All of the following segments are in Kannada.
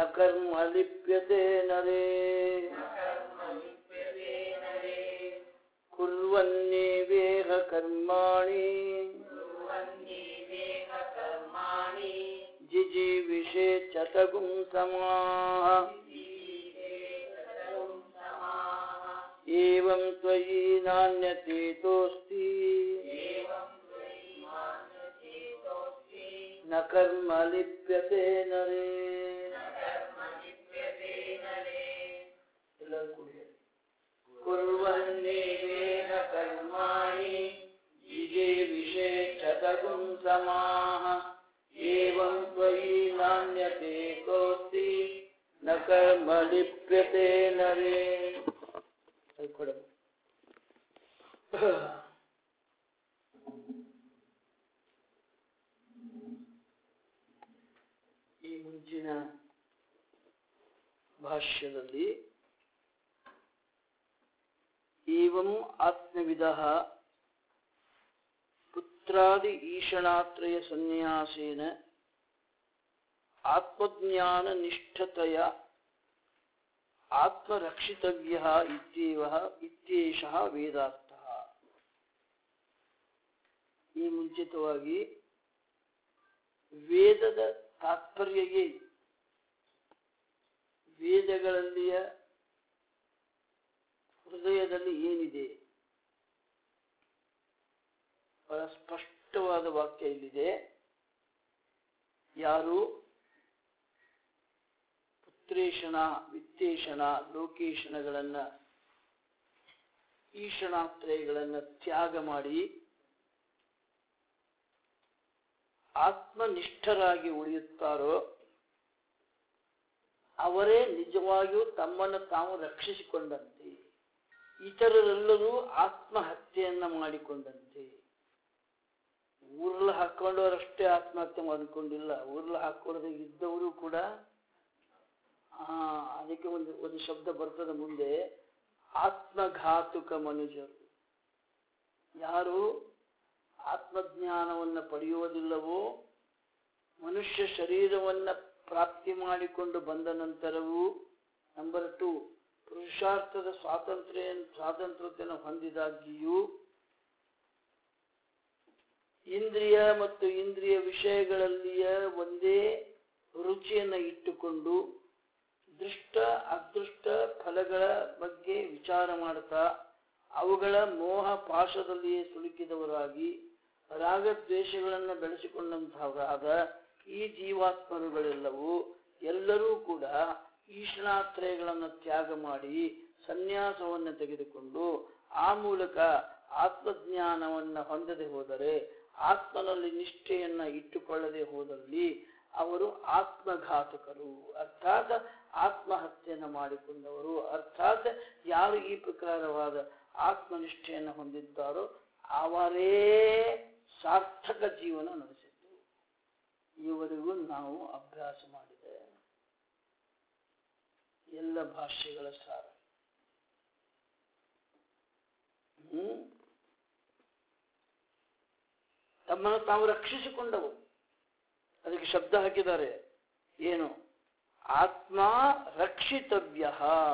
ನ ಕರ್ಮ ಲಿಪ್ಯತೆ ನರೇ ಕುರ್ವನ್ನೇವೇಹ ಕರ್ಮಾಣಿ ಜಿಜೀವಿಷೆ ಚತಗುಂ ಸಮಾಹ ಏವಂ ತ್ವಯಿ ನಾಣ್ಯತೀತೋಸ್ತಿ ನ ಕರ್ಮ ಲಿಪ್ಯತೆ ನರೇ ಎಲ್ಲರೂ ಕೂಡಿ ಹೇಳಿ. ಕುರ್ವನ್ನೇವೇಹ ಕರ್ಮಾಣಿ ಜಿಜೆ ವಿಷೇ ಚತಗುಂ ಸಮಾಹ ಏವಂ ತ್ವಯಿ ನಾಣ್ಯತೆ ಕೋಸ್ತಿ ನ ಕರ್ಮ ಲಿಪ್ಯತೆ ನರೇ ಅದು ಕೊಡಬೇಕು ಈ ಮುಂಚಿನ ಭಾಷ್ಯದಲ್ಲಿ ಏವಂ ಆತ್ಮವಿದ ಪುತ್ರಾದಿ ಈಶಣಾತ್ರಯ ಸನ್ಯಾಸೇನ ಆತ್ಮಜ್ಞಾನ ನಿಷ್ಠತೆಯ ಆತ್ಮರಕ್ಷಿತವ್ಯ ಇತ್ಯೇವ ಇತ್ಯೇಷಃ ವೇದಾರ್ಥ ಈ ಮುಂಚಿತವಾಗಿ ವೇದದ ತಾತ್ಪರ್ಯ ಏನು ವೇದಗಳಲ್ಲಿಯ ಹೃದಯದಲ್ಲಿ ಏನಿದೆ ಬಹಳ ಸ್ಪಷ್ಟವಾದ ವಾಕ್ಯ ಇಲ್ಲಿದೆ ಯಾರು ಪುತ್ರೇಶನ ವಿತ್ತೇಶನ ಲೋಕೇಶನಗಳನ್ನ ಈಶನಾತ್ರಯಗಳನ್ನ ತ್ಯಾಗ ಮಾಡಿ ಆತ್ಮನಿಷ್ಠರಾಗಿ ಉಳಿಯುತ್ತಾರೋ ಅವರೇ ನಿಜವಾಗಿಯೂ ತಮ್ಮನ್ನು ತಾವು ರಕ್ಷಿಸಿಕೊಂಡಂತೆ ಇತರರೆಲ್ಲರೂ ಆತ್ಮಹತ್ಯೆಯನ್ನ ಮಾಡಿಕೊಂಡಂತೆ ಊರ್ಲ ಹಾಕೊಂಡವರಷ್ಟೇ ಆತ್ಮಹತ್ಯೆ ಮಾಡಿಕೊಂಡಿಲ್ಲ ಊರ್ಲ ಹಾಕೊಳ್ಳದೆ ಇದ್ದವರು ಕೂಡ ಆ ಅದಕ್ಕೆ ಒಂದು ಒಂದು ಶಬ್ದ ಬರ್ತದೆ ಮುಂದೆ ಆತ್ಮಘಾತುಕ ಮನುಜರು ಯಾರು ಆತ್ಮಜ್ಞಾನವನ್ನ ಪಡೆಯುವುದಿಲ್ಲವೋ ಮನುಷ್ಯ ಶರೀರವನ್ನ ಪ್ರಾಪ್ತಿ ಮಾಡಿಕೊಂಡು ಬಂದ ನಂತರವೂ ನಂಬರ್ ಟು ಪುರುಷಾರ್ಥದ ಸ್ವಾತಂತ್ರ್ಯ ಸ್ವಾತಂತ್ರ್ಯತೆಯನ್ನು ಹೊಂದಿದಾಗಿಯೂ ಇಂದ್ರಿಯ ಮತ್ತು ಇಂದ್ರಿಯ ವಿಷಯಗಳಲ್ಲಿಯ ಒಂದೇ ರುಚಿಯನ್ನು ಇಟ್ಟುಕೊಂಡು ದೃಷ್ಟ ಅದೃಷ್ಟ ಫಲಗಳ ಬಗ್ಗೆ ವಿಚಾರ ಮಾಡ್ತಾ ಅವುಗಳ ಮೋಹ ಪಾಶದಲ್ಲಿಯೇ ಸುಳುಕಿದವರಾಗಿ ರಾಗದ್ವೇಷಗಳನ್ನು ಬೆಳೆಸಿಕೊಂಡಂತಹವರಾದ ಈ ಜೀವಾತ್ಮರುಗಳೆಲ್ಲವೂ ಎಲ್ಲರೂ ಕೂಡ ಈಶ್ವರಾತ್ರಯಗಳನ್ನು ತ್ಯಾಗ ಮಾಡಿ ಸನ್ಯಾಸವನ್ನು ತೆಗೆದುಕೊಂಡು ಆ ಮೂಲಕ ಆತ್ಮಜ್ಞಾನವನ್ನ ಹೊಂದದೆ ಹೋದರೆ ಆತ್ಮನಲ್ಲಿ ನಿಷ್ಠೆಯನ್ನ ಇಟ್ಟುಕೊಳ್ಳದೆ ಹೋದಲ್ಲಿ ಅವರು ಆತ್ಮಘಾತಕರು ಅರ್ಥಾತ್ ಆತ್ಮಹತ್ಯೆಯನ್ನು ಮಾಡಿಕೊಂಡವರು ಅರ್ಥಾತ್ ಯಾರು ಈ ಪ್ರಕಾರವಾದ ಆತ್ಮನಿಷ್ಠೆಯನ್ನು ಹೊಂದಿದ್ದಾರೋ ಅವರೇ ಸಾರ್ಥಕ ಜೀವನ ನಡೆಸಿದ್ದು ಇವರಿಗೂ ನಾವು ಅಭ್ಯಾಸ ಮಾಡಿದೆ ಎಲ್ಲ ಭಾಷೆಗಳ ಸಾರ ಹ್ಮ್ ತಮ್ಮನ್ನು ತಾವು ರಕ್ಷಿಸಿಕೊಂಡವು ಅದಕ್ಕೆ ಶಬ್ದ ಹಾಕಿದ್ದಾರೆ ಏನು ಆತ್ಮ ರಕ್ಷಿತವ್ಯ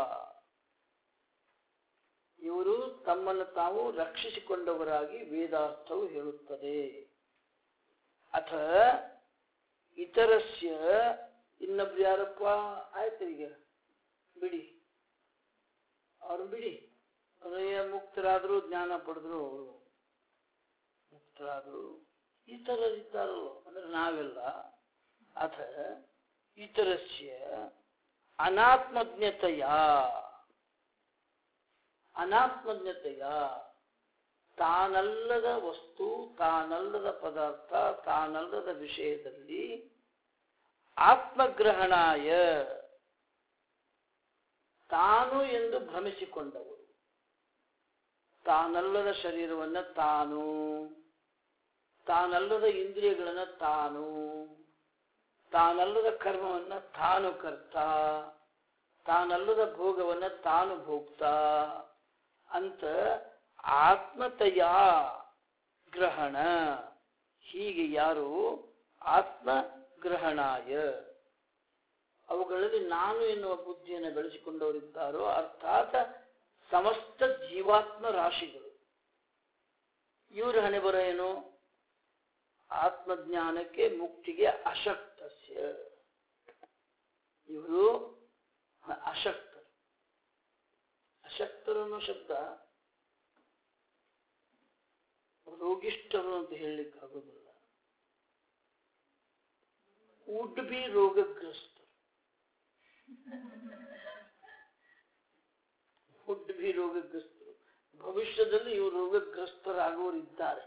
ಇವರು ತಮ್ಮನ್ನು ತಾವು ರಕ್ಷಿಸಿಕೊಂಡವರಾಗಿ ವೇದಾರ್ಥವು ಹೇಳುತ್ತದೆ ಅಥ ಇತರಸ್ಯ ಇನ್ನೊಬ್ರು ಯಾರಪ್ಪ ಆಯ್ತು ಈಗ ಬಿಡಿ ಅವ್ರು ಬಿಡಿ ಹೃದಯ ಮುಕ್ತರಾದ್ರು ಜ್ಞಾನ ಪಡೆದ್ರು ಅವರು ಮುಕ್ತರಾದ್ರು ಇತರರಿದ್ದಾರಲ್ಲ ಅಂದ್ರೆ ನಾವೆಲ್ಲ ಅಥ ಇತರಸ್ಯ ಅನಾತ್ಮಜ್ಞತೆಯ ಅನಾತ್ಮಜ್ಞತೆಯ ತಾನಲ್ಲದ ವಸ್ತು ತಾನಲ್ಲದ ಪದಾರ್ಥ ತಾನಲ್ಲದ ವಿಷಯದಲ್ಲಿ ಆತ್ಮಗ್ರಹಣಾಯ ತಾನು ಎಂದು ಭ್ರಮಿಸಿಕೊಂಡವರು ತಾನಲ್ಲದ ಶರೀರವನ್ನ ತಾನು ತಾನಲ್ಲದ ಇಂದ್ರಿಯಗಳನ್ನ ತಾನು ತಾನಲ್ಲದ ಕರ್ಮವನ್ನ ತಾನು ಕರ್ತ ತಾನಲ್ಲದ ಭೋಗವನ್ನ ತಾನು ಭೋಗ್ತಾ ಅಂತ ಆತ್ಮತೆಯ ಗ್ರಹಣ ಹೀಗೆ ಯಾರು ಆತ್ಮ ಗ್ರಹಣಾಯ ಅವುಗಳಲ್ಲಿ ನಾನು ಎನ್ನುವ ಬುದ್ಧಿಯನ್ನು ಬೆಳೆಸಿಕೊಂಡವರಿದ್ದಾರೋ ಅರ್ಥಾತ್ ಸಮಸ್ತ ಜೀವಾತ್ಮ ರಾಶಿಗಳು ಇವರ ಹಣೆ ಬರ ಏನು ಆತ್ಮಜ್ಞಾನಕ್ಕೆ ಮುಕ್ತಿಗೆ ಅಶಕ್ತಸ್ಯ ಇವರು ಅಶಕ್ತರು ಅಶಕ್ತರು ಅನ್ನೋ ಶಬ್ದ ರೋಗಿಷ್ಠರು ಅಂತ ಹೇಳಲಿಕ್ಕಾಗೋದಿಲ್ಲ ವುಡ್ ಬಿ ರೋಗಗ್ರಸ್ತರು ವುಡ್ ಬಿ ರೋಗಗ್ರಸ್ತರು ಭವಿಷ್ಯದಲ್ಲಿ ಇವರು ರೋಗಗ್ರಸ್ತರಾಗುವರಿದ್ದಾರೆ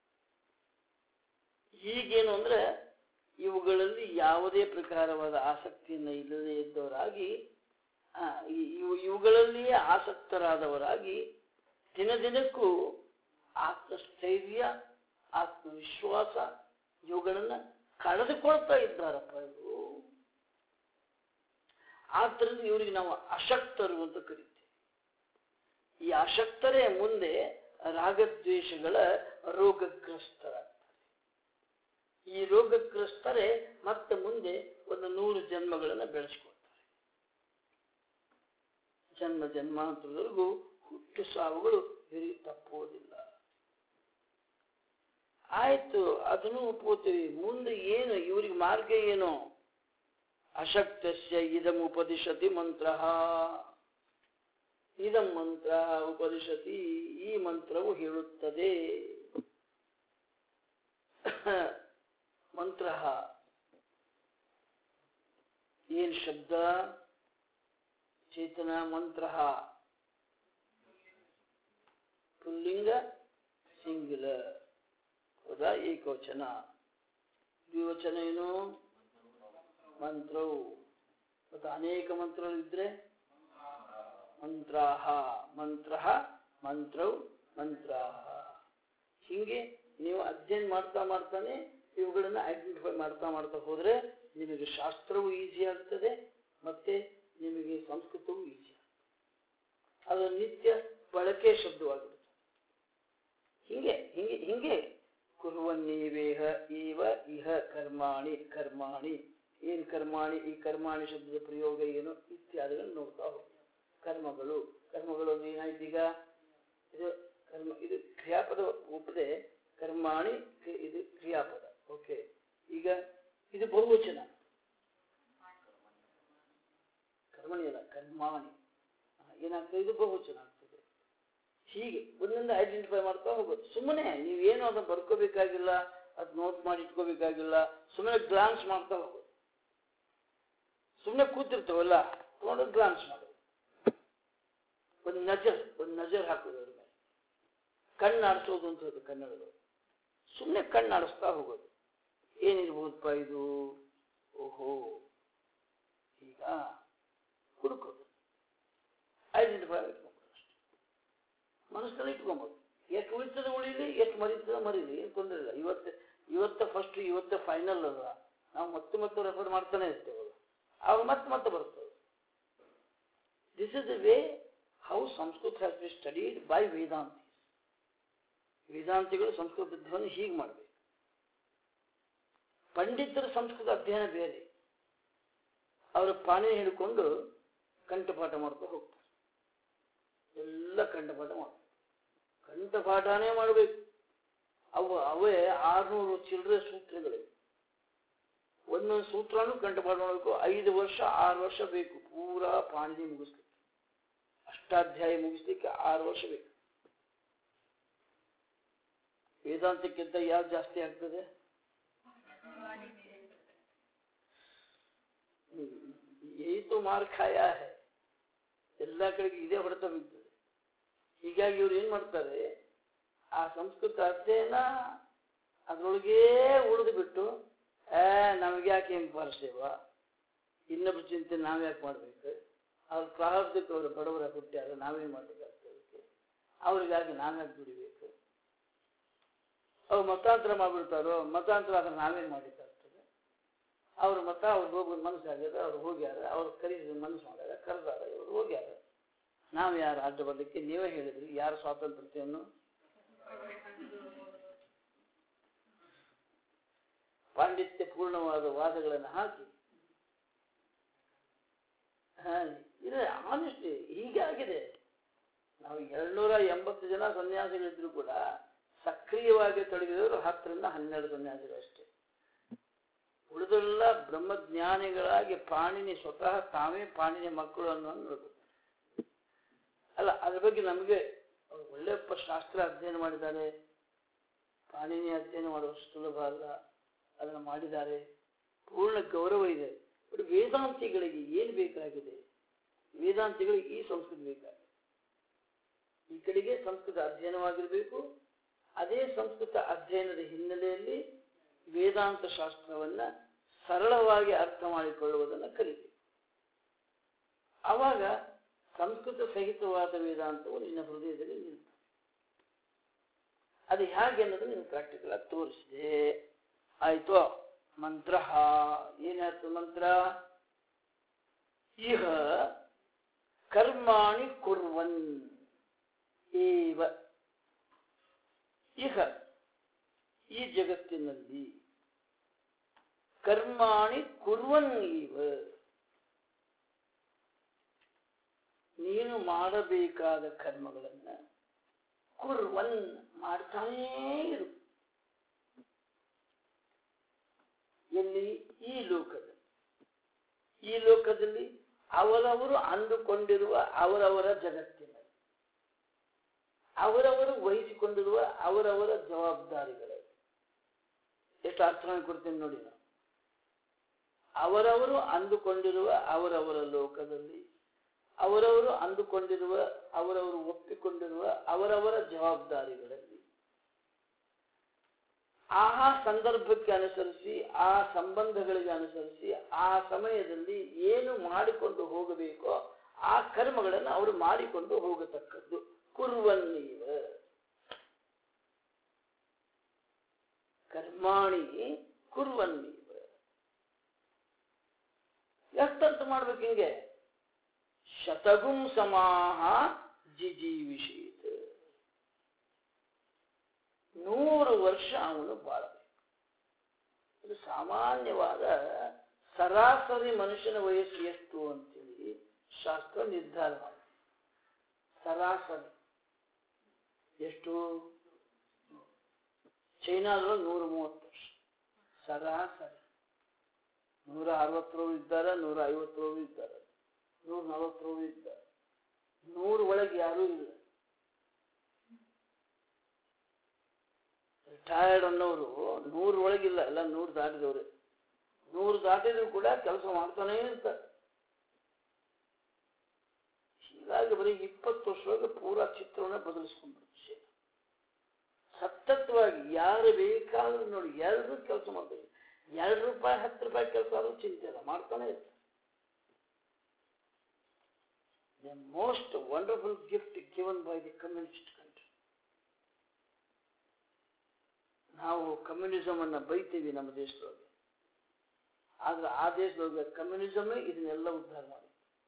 ಈಗೇನು ಅಂದ್ರೆ ಇವುಗಳಲ್ಲಿ ಯಾವುದೇ ಪ್ರಕಾರವಾದ ಆಸಕ್ತಿಯನ್ನು ಇಲ್ಲದೆ ಇದ್ದವರಾಗಿ ಆ, ಈ- ಇವು ಇವುಗಳಲ್ಲಿಯೇ ಆಸಕ್ತರಾದವರಾಗಿ ದಿನ ದಿನಕ್ಕೂ ಆತ್ಮಸ್ಥೈರ್ಯ ಆತ್ಮವಿಶ್ವಾಸ ಇವುಗಳನ್ನ ಕಳೆದುಕೊಳ್ತಾ ಇದ್ದಾರಪ್ಪ ಇವರು ಆದ್ದರಿಂದ ಇವರಿಗೆ ನಾವು ಅಶಕ್ತರು ಅಂತ ಕರಿತೀವಿ ಈ ಅಶಕ್ತರೇ ಮುಂದೆ ರಾಗದ್ವೇಷಗಳ ರೋಗಗ್ರಸ್ತರಾಗ್ತಾರೆ ಈ ರೋಗಗ್ರಸ್ತರೇ ಮತ್ತೆ ಮುಂದೆ ಒಂದು ನೂರು ಜನ್ಮಗಳನ್ನು ಬೆಳೆಸ್ಕೊಳ್ತಾರೆ ಜನ್ಮ ಜನ್ಮಾಂತರದವರೆಗೂ ಹುಟ್ಟು ಸಾವುಗಳು ಇವರಿಗೆ ತಪ್ಪುವುದಿಲ್ಲ ಆಯ್ತು ಅದನ್ನು ಒಪ್ಕೋತೀವಿ ಮುಂದೆ ಏನು ಇವರಿಗೆ ಮಾರ್ಗ ಏನು ಅಶಕ್ತಸ್ಯ ಇದಂ ಉಪದಿಶತಿ ಮಂತ್ರ ಇದಂ ಮಂತ್ರ ಉಪದಿಶತಿ ಈ ಮಂತ್ರವು ಹೇಳುತ್ತದೆ ಮಂತ್ರ ಏನ್ ಶಬ್ದ ಚೇತನ ಮಂತ್ರ ಪುಲ್ಲಿಂಗ ಸಿಂಗುಲರ್ ಹೌದಾ ಏಕವಚನ ದ್ವಿವಚನ ಏನು ಮಂತ್ರವು ಮತ್ತು ಅನೇಕ ಮಂತ್ರಗಳಿದ್ರೆ ಮಂತ್ರಾಹ ಮಂತ್ರ ಮಂತ್ರವು ಮಂತ್ರಾಹ ಹೀಗೆ ನೀವು ಅಧ್ಯಯನ ಮಾಡ್ತಾ ಮಾಡ್ತಾನೆ ಇವುಗಳನ್ನ ಐಡೆಂಟಿಫೈ ಮಾಡ್ತಾ ಮಾಡ್ತಾ ಹೋದ್ರೆ ನಿಮಗೆ ಶಾಸ್ತ್ರವು ಈಸಿ ಆಗ್ತದೆ ಮತ್ತೆ ನಿಮಗೆ ಸಂಸ್ಕೃತವು ಈಸಿ ಅದು ನಿತ್ಯ ಬಳಕೆ ಶಬ್ದವಾಗಿರುತ್ತೆ ಹಿಂಗೆ ಹಿಂಗೆ ಹಿಂಗೆ ಕುರುವನ್ನೇವೇಹ ಇವ ಇಹ ಕರ್ಮಾಣಿ ಕರ್ಮಾಣಿ ಏನ್ ಕರ್ಮಾಣಿ ಈ ಕರ್ಮಾಣಿ ಶಬ್ದದ ಪ್ರಯೋಗ ಏನು ಇತ್ಯಾದಿಗಳನ್ನು ನೋಡ್ತಾ ಹೋಗಿ ಕರ್ಮಗಳು ಕರ್ಮಗಳು ಅಂದ್ರೆ ಏನಾಯ್ತು ಈಗ ಇದು ಕರ್ಮ ಇದು ಕ್ರಿಯಾಪದ ಒಪ್ಪದೆ ಕರ್ಮಾಣಿ ಕ್ರಿ- ಇದು ಕ್ರಿಯಾಪದ ಓಕೆ ಈಗ ಇದು ಬಹುವಚನ ಕರ್ಮಣಿ ಅಲ್ಲ ಕರ್ಮಾಣಿ ಆ, ಏನಾಗ್ತದೆ ಇದು ಬಹುವಚನ ಆಗ್ತದೆ ಹೀಗೆ ಒಂದೊಂದು ಐಡೆಂಟಿಫೈ ಮಾಡ್ತಾ ಹೋಗೋದು ಸುಮ್ಮನೆ ನೀವೇನು ಅದನ್ನ ಬರ್ಕೋಬೇಕಾಗಿಲ್ಲ ಅದು ನೋಟ್ ಮಾಡಿ ಇಟ್ಕೋಬೇಕಾಗಿಲ್ಲ ಸುಮ್ಮನೆ ಗ್ಲಾನ್ಸ್ ಮಾಡ್ತಾ ಹೋಗೋದು ಸುಮ್ಮನೆ ಕೂತಿರ್ತವಲ್ಲ ತಗೊಂಡು ಗ್ಲಾನ್ಸ್ ಮಾಡೋದು ಒಂದು ನಜರ್ ಒಂದು ನಜರ್ ಹಾಕೋದು ಅದ್ರ ಮೇಲೆ ಕಣ್ಣಾಡಿಸೋದು ಅಂತ ಹೇಳೋದು ಕನ್ನಡಗಳು ಸುಮ್ಮನೆ ಕಣ್ಣಾಡಿಸ್ತಾ ಹೋಗೋದು ಏನಿರ್ಬೋದಪ್ಪ ಇದು ಓಹೋ ಈಗ ಹುಡುಕೋದು ಐಡೆಂಟಿಫೈ ಇಟ್ಕೊಂಬೋದು ಅಷ್ಟೇ ಮನಸ್ಸಲ್ಲಿ ಇಟ್ಕೊಂಬೋದು ಎಷ್ಟು ಉಳಿತದೆ ಉಳಿಲಿ ಎಷ್ಟು ಮರಿತದೆ ಮರೀಲಿ ಏನು ತೊಂದರೆ ಇಲ್ಲ ಇವತ್ತು ಇವತ್ತ ಫಸ್ಟ್ ಇವತ್ತ ಫೈನಲ್ ಅಲ್ಲ ನಾವು ಮತ್ತೆ ಮತ್ತೆ ರೆಫರ್ ಮಾಡ್ತಾನೆ ಇರ್ತೇವಲ್ಲ ಅವಾಗ ಮತ್ತೆ ಮತ್ತೆ ಬರ್ತದೆ this is the way how Sanskrit has be studied by Vedanti ವೇದಾಂತಿಗಳು ಸಂಸ್ಕೃತ ಅಧ್ಯಯನ ಹೀಗೆ ಮಾಡಬೇಕು ಪಂಡಿತರ ಸಂಸ್ಕೃತ ಅಧ್ಯಯನ ಬೇರೆ ಅವರ ಪಾಣಿ ಹಿಡ್ಕೊಂಡು ಕಂಠಪಾಠ ಮಾಡ್ತಾ ಹೋಗ್ತಾರೆ ಎಲ್ಲ ಕಂಠಪಾಠ ಮಾಡ್ತಾರೆ ಕಂಠಪಾಠನೇ ಮಾಡಬೇಕು ಅವು ಅವೇ ಆರ್ನೂರು ಚಿಲ್ಲರೆ ಸೂತ್ರಗಳಿವೆ ಒಂದೊಂದು ಸೂತ್ರನೂ ಕಂಠಪಾಠ ಮಾಡಬೇಕು ಐದು ವರ್ಷ ಆರು ವರ್ಷ ಬೇಕು ಪೂರಾ ಪಾಣಿನಿ ಮುಗಿಸ್ಲಿಕ್ಕೆ ಅಷ್ಟಾಧ್ಯಾಯ ಮುಗಿಸ್ಲಿಕ್ಕೆ ಆರು ವರ್ಷ ಬೇಕು ವೇದಾಂತಕ್ಕಿಂತ ಯಾವ್ದು ಜಾಸ್ತಿ ಆಗ್ತದೆ ಯही तो ಮಾರ್ ಖಾಯಾ ಹೈ ಎಲ್ಲ ಕಡೆಗೆ ಇದೇ ಹೊಡೆತ ಬಿದ್ದದೆ ಹೀಗಾಗಿ ಇವ್ರು ಏನ್ ಮಾಡ್ತಾರೆ ಆ ಸಂಸ್ಕೃತ ಅಧ್ಯಯನ ಅದ್ರೊಳಗೇ ಉಳಿದು ಬಿಟ್ಟು ಏ ನಮ್ಗೆ ಯಾಕೆ ಹೆಂಗ್ ಬರ್ಸೇವ ಇನ್ನೊಬ್ಬರ ಚಿಂತೆ ನಾವ್ಯಾಕೆ ಮಾಡ್ಬೇಕು ಅವ್ರ ಪ್ರಾರಬ್ಧಕ್ಕೆ ಅವರು ಬಡವರ ಹುಟ್ಟ್ಯಾರ ನಾವೇನ್ ಮಾಡ್ಬೇಕಾಗ್ತದೆ ಅದಕ್ಕೆ ಅವ್ರಿಗಾಗಿ ನಾವ್ಯಾಕೆ ದುಡಿಬೇಕು ಅವ್ರು ಮತಾಂತರ ಮಾಡ್ಬಿಡ್ತಾರೋ ಮತಾಂತರ ಆದ್ರೆ ನಾವೇನ್ ಮಾಡ್ಲಿಕ್ಕಾಗ್ತದೆ ಅವ್ರ ಮತ ಅವ್ರು ಹೋಗೋದು ಮನಸ್ಸಾಗ್ಯದ ಅವ್ರು ಹೋಗ್ಯಾರ ಅವ್ರು ಕರೀಸಿದ ಮನಸ್ಸು ಮಾಡ್ಯಾರ ಕರೆದಾರ ಇವ್ರು ಹೋಗ್ಯಾರ ನಾವು ಯಾರು ಅಡ್ಡ ಬರ್ಲಿಕ್ಕೆ ನೀವೇ ಹೇಳಿದ್ರಿ ಯಾರ ಸ್ವಾತಂತ್ರ್ಯತೆಯನ್ನು ಪಾಂಡಿತ್ಯ ಪೂರ್ಣವಾದ ವಾದಗಳನ್ನು ಹಾಕಿ ಹಾ ಇದು ಆನೆಸ್ಟಿ ಹೀಗೆ ಆಗಿದೆ ನಾವು ಎರಡ್ನೂರ ಎಂಬತ್ತು ಜನ ಸನ್ಯಾಸಿಗಳಿದ್ರು ಕೂಡ ಸಕ್ರಿಯವಾಗಿ ತೊಡಗಿದವರು ಹತ್ತರಿಂದ ಹನ್ನೆರಡು ಸನ್ಯಾಸಿಗಳು ಅಷ್ಟೇ ಉಳಿದೆಲ್ಲ ಬ್ರಹ್ಮಜ್ಞಾನಿಗಳಾಗಿ ಪಾಣಿನಿ ಸ್ವತಃ ತಾವೇ ಪಾಣಿನಿ ಮಕ್ಕಳು ಅನ್ನೋದು ನೋಡ್ಬೇಕು ಅಲ್ಲ ಅದ್ರ ಬಗ್ಗೆ ನಮಗೆ ಅವ್ರು ಒಳ್ಳೆ ಪ- ಶಾಸ್ತ್ರ ಅಧ್ಯಯನ ಮಾಡಿದ್ದಾರೆ ಪಾಣಿನಿ ಅಧ್ಯಯನ ಮಾಡುವಷ್ಟು ಸುಲಭ ಅಲ್ಲ ಅದನ್ನು ಮಾಡಿದ್ದಾರೆ ಪೂರ್ಣ ಗೌರವ ಇದೆ ಬಟ್ ವೇದಾಂತಿಗಳಿಗೆ ಏನು ಬೇಕಾಗಿದೆ ವೇದಾಂತಿಗಳಿಗೆ ಈ ಸಂಸ್ಕೃತ ಬೇಕಾಗಿದೆ ಈ ಕಡೆಗೆ ಸಂಸ್ಕೃತ ಅಧ್ಯಯನವಾಗಿರಬೇಕು ಅದೇ ಸಂಸ್ಕೃತ ಅಧ್ಯಯನದ ಹಿನ್ನೆಲೆಯಲ್ಲಿ ವೇದಾಂತ ಶಾಸ್ತ್ರವನ್ನ ಸರಳವಾಗಿ ಅರ್ಥ ಮಾಡಿಕೊಳ್ಳುವುದನ್ನು ಕಲಿಬೇಕು ಆವಾಗ ಸಂಸ್ಕೃತ ಸಹಿತವಾದ ವೇದಾಂತವು ನಿನ್ನ ಹೃದಯದಲ್ಲಿ ನಿಲ್ತದೆ ಅದು ಹೇಗೆ ಅನ್ನೋದು ನೀನು ಪ್ರಾಕ್ಟಿಕಲ್ ಆಗಿ ತೋರಿಸಿದೆ ಆಯ್ತು ಮಂತ್ರ ಏನಾಯ್ತು ಮಂತ್ರ ಇಹ ಕರ್ಮಾಣಿ ಕುರ್ವನ್ ಏವ ಇಹ ಈ ಜಗತ್ತಿನಲ್ಲಿ ಕರ್ಮಾಣಿ ಕುರ್ವನ್ ಇವ ನೀನು ಮಾಡಬೇಕಾದ ಕರ್ಮಗಳನ್ನ ಕುರ್ವನ್ ಮಾಡ್ತಾನೇ ಇರು ಎಲ್ಲಿ ಈ ಲೋಕದಲ್ಲಿ ಈ ಲೋಕದಲ್ಲಿ ಅವರವರು ಅಂದುಕೊಂಡಿರುವ ಅವರವರ ಜಗತ್ತಿನಲ್ಲಿ ಅವರವರು ವಹಿಸಿಕೊಂಡಿರುವ ಅವರವರ ಜವಾಬ್ದಾರಿಗಳಲ್ಲಿ ಎಷ್ಟು ಅರ್ಥ ಕೊಡ್ತೀನಿ ನೋಡಿ ನಾವು ಅವರವರು ಅಂದುಕೊಂಡಿರುವ ಅವರವರ ಲೋಕದಲ್ಲಿ ಅವರವರು ಅಂದುಕೊಂಡಿರುವ ಅವರವರು ಒಪ್ಪಿಕೊಂಡಿರುವ ಅವರವರ ಜವಾಬ್ದಾರಿಗಳಲ್ಲಿ ಆ ಸಂದರ್ಭಕ್ಕೆ ಅನುಸರಿಸಿ ಆ ಸಂಬಂಧಗಳಿಗೆ ಅನುಸರಿಸಿ ಆ ಸಮಯದಲ್ಲಿ ಏನು ಮಾಡಿಕೊಂಡು ಹೋಗಬೇಕೋ ಆ ಕರ್ಮಗಳನ್ನು ಅವರು ಮಾಡಿಕೊಂಡು ಹೋಗತಕ್ಕದ್ದು ಕುರ್ವನ್ನೀವ ಕರ್ಮಾಣಿ ಕುರ್ವನ್ನೀವ ಎಷ್ಟಂತ ಮಾಡ್ಬೇಕು ಹಿಂಗೆ ಶತಗುಂ ಸಮಾಹ ಜಿಜೀವಿಷೇತ್ ನೂರು ವರ್ಷ ಅವನು ಬಾಳಬೇಕು ಇದು ಸಾಮಾನ್ಯವಾದ ಸರಾಸರಿ ಮನುಷ್ಯನ ವಯಸ್ಸು ಎಷ್ಟು ಅಂತೇಳಿ ಶಾಸ್ತ್ರ ನಿರ್ಧಾರ ಮಾಡಿ ಸರಾಸರಿ ಎಷ್ಟು ಚೈನಾದೊಳಗೆ ನೂರ ಮೂವತ್ತು ವರ್ಷ ಸರಾಸರಿ ನೂರ ಅರವತ್ತರವರು ಇದ್ದಾರೆ ನೂರ ಐವತ್ತರವರು ಇದ್ದಾರೆ ನೂರ ನಲವತ್ತರವರು ಇದ್ದಾರೆ ನೂರು ಒಳಗೆ ಯಾರೂ ಇಲ್ಲ ರಿಟೈರ್ಡ್ ಅನ್ನೋರು ನೂರು ಒಳಗಿಲ್ಲ ಎಲ್ಲ ನೂರು ದಾಟಿದವ್ರೆ ನೂರು ದಾಟಿದ್ರು ಕೂಡ ಕೆಲಸ ಮಾಡ್ತಾನೇ ಇರ್ತಾರೆ ಹೀಗಾಗಿ ಬರೀ ಇಪ್ಪತ್ತು ವರ್ಷದೊಳಗೆ ಪೂರಾ ಚಿತ್ರವನ್ನ ಬದಲಿಸ್ಕೊಂಡ್ರು ಸತತವಾಗಿ ಯಾರು ಬೇಕಾದ್ರೂ ನೋಡಿ ಎಲ್ಲರೂ ಕೆಲಸ ಮಾಡ್ತಾರೆ ಎರಡು ರೂಪಾಯಿ ಹತ್ತು ರೂಪಾಯಿ ಕೆಲಸ ಆದ್ರೂ ಚಿಂತೆ ಇಲ್ಲ ಮಾಡ್ತಾನೆ ಇರ್ತಾರೆ the most wonderful gift given by the communist country ನಾವು ಕಮ್ಯುನಿಸಮ್ ಅನ್ನ ಬೈತೀವಿ ನಮ್ಮ ದೇಶದೊಳಗೆ ಆದ್ರೆ ಆ ದೇಶದೊಳಗೆ ಕಮ್ಯುನಿಸಮೇ ಇದನ್ನೆಲ್ಲ ಉದ್ಧಾರ ಮಾಡಿ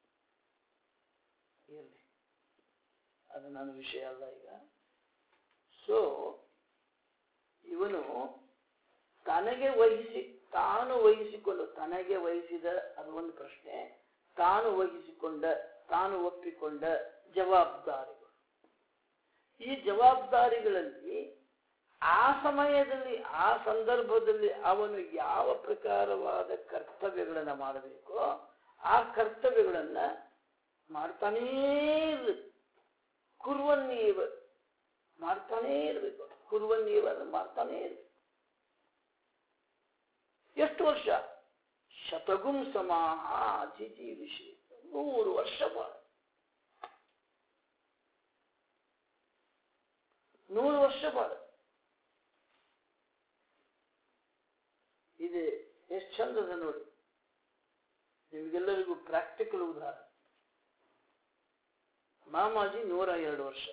ಇರಲಿ ಅದು ನನ್ನ ವಿಷಯ ಅಲ್ಲ ಈಗ ಸೊ ಇವನು ತನಗೆ ವಹಿಸಿ ತಾನು ವಹಿಸಿಕೊಂಡು ತನಗೆ ವಹಿಸಿದ ಅದು ಒಂದು ಪ್ರಶ್ನೆ ತಾನು ವಹಿಸಿಕೊಂಡ ತಾನು ಒಪ್ಪಿಕೊಂಡ ಜವಾಬ್ದಾರಿಗಳು ಈ ಜವಾಬ್ದಾರಿಗಳಲ್ಲಿ ಆ ಸಮಯದಲ್ಲಿ ಆ ಸಂದರ್ಭದಲ್ಲಿ ಅವನು ಯಾವ ಪ್ರಕಾರವಾದ ಕರ್ತವ್ಯಗಳನ್ನು ಮಾಡಬೇಕೋ ಆ ಕರ್ತವ್ಯಗಳನ್ನ ಮಾಡ್ತಾನೇ ಇರ್ಬೇಕು ಕುರುವನ್ನೀವ ಮಾಡ್ತಾನೇ ಇರಬೇಕು ಕುರುವನ್ನೀವ ಅಂದ್ರೆ ಮಾಡ್ತಾನೇ ಇರ್ಬೇಕು ಎಷ್ಟು ವರ್ಷ ಶತಗುಂ ಸಮಾಹ ಅತಿಥಿ ವಿಷಯ ನೂರು ವರ್ಷ ಬಾಳ ನೂರು ವರ್ಷ ಬಾಳ ಇದೆ ಎಷ್ಟು ಚಂದದ ನೋಡಿ ನಿಮಗೆಲ್ಲರಿಗೂ ಪ್ರಾಕ್ಟಿಕಲ್ ಉದಾಹರಣೆ ಮಾಮಾಜಿ ನೂರ ಎರಡು ವರ್ಷ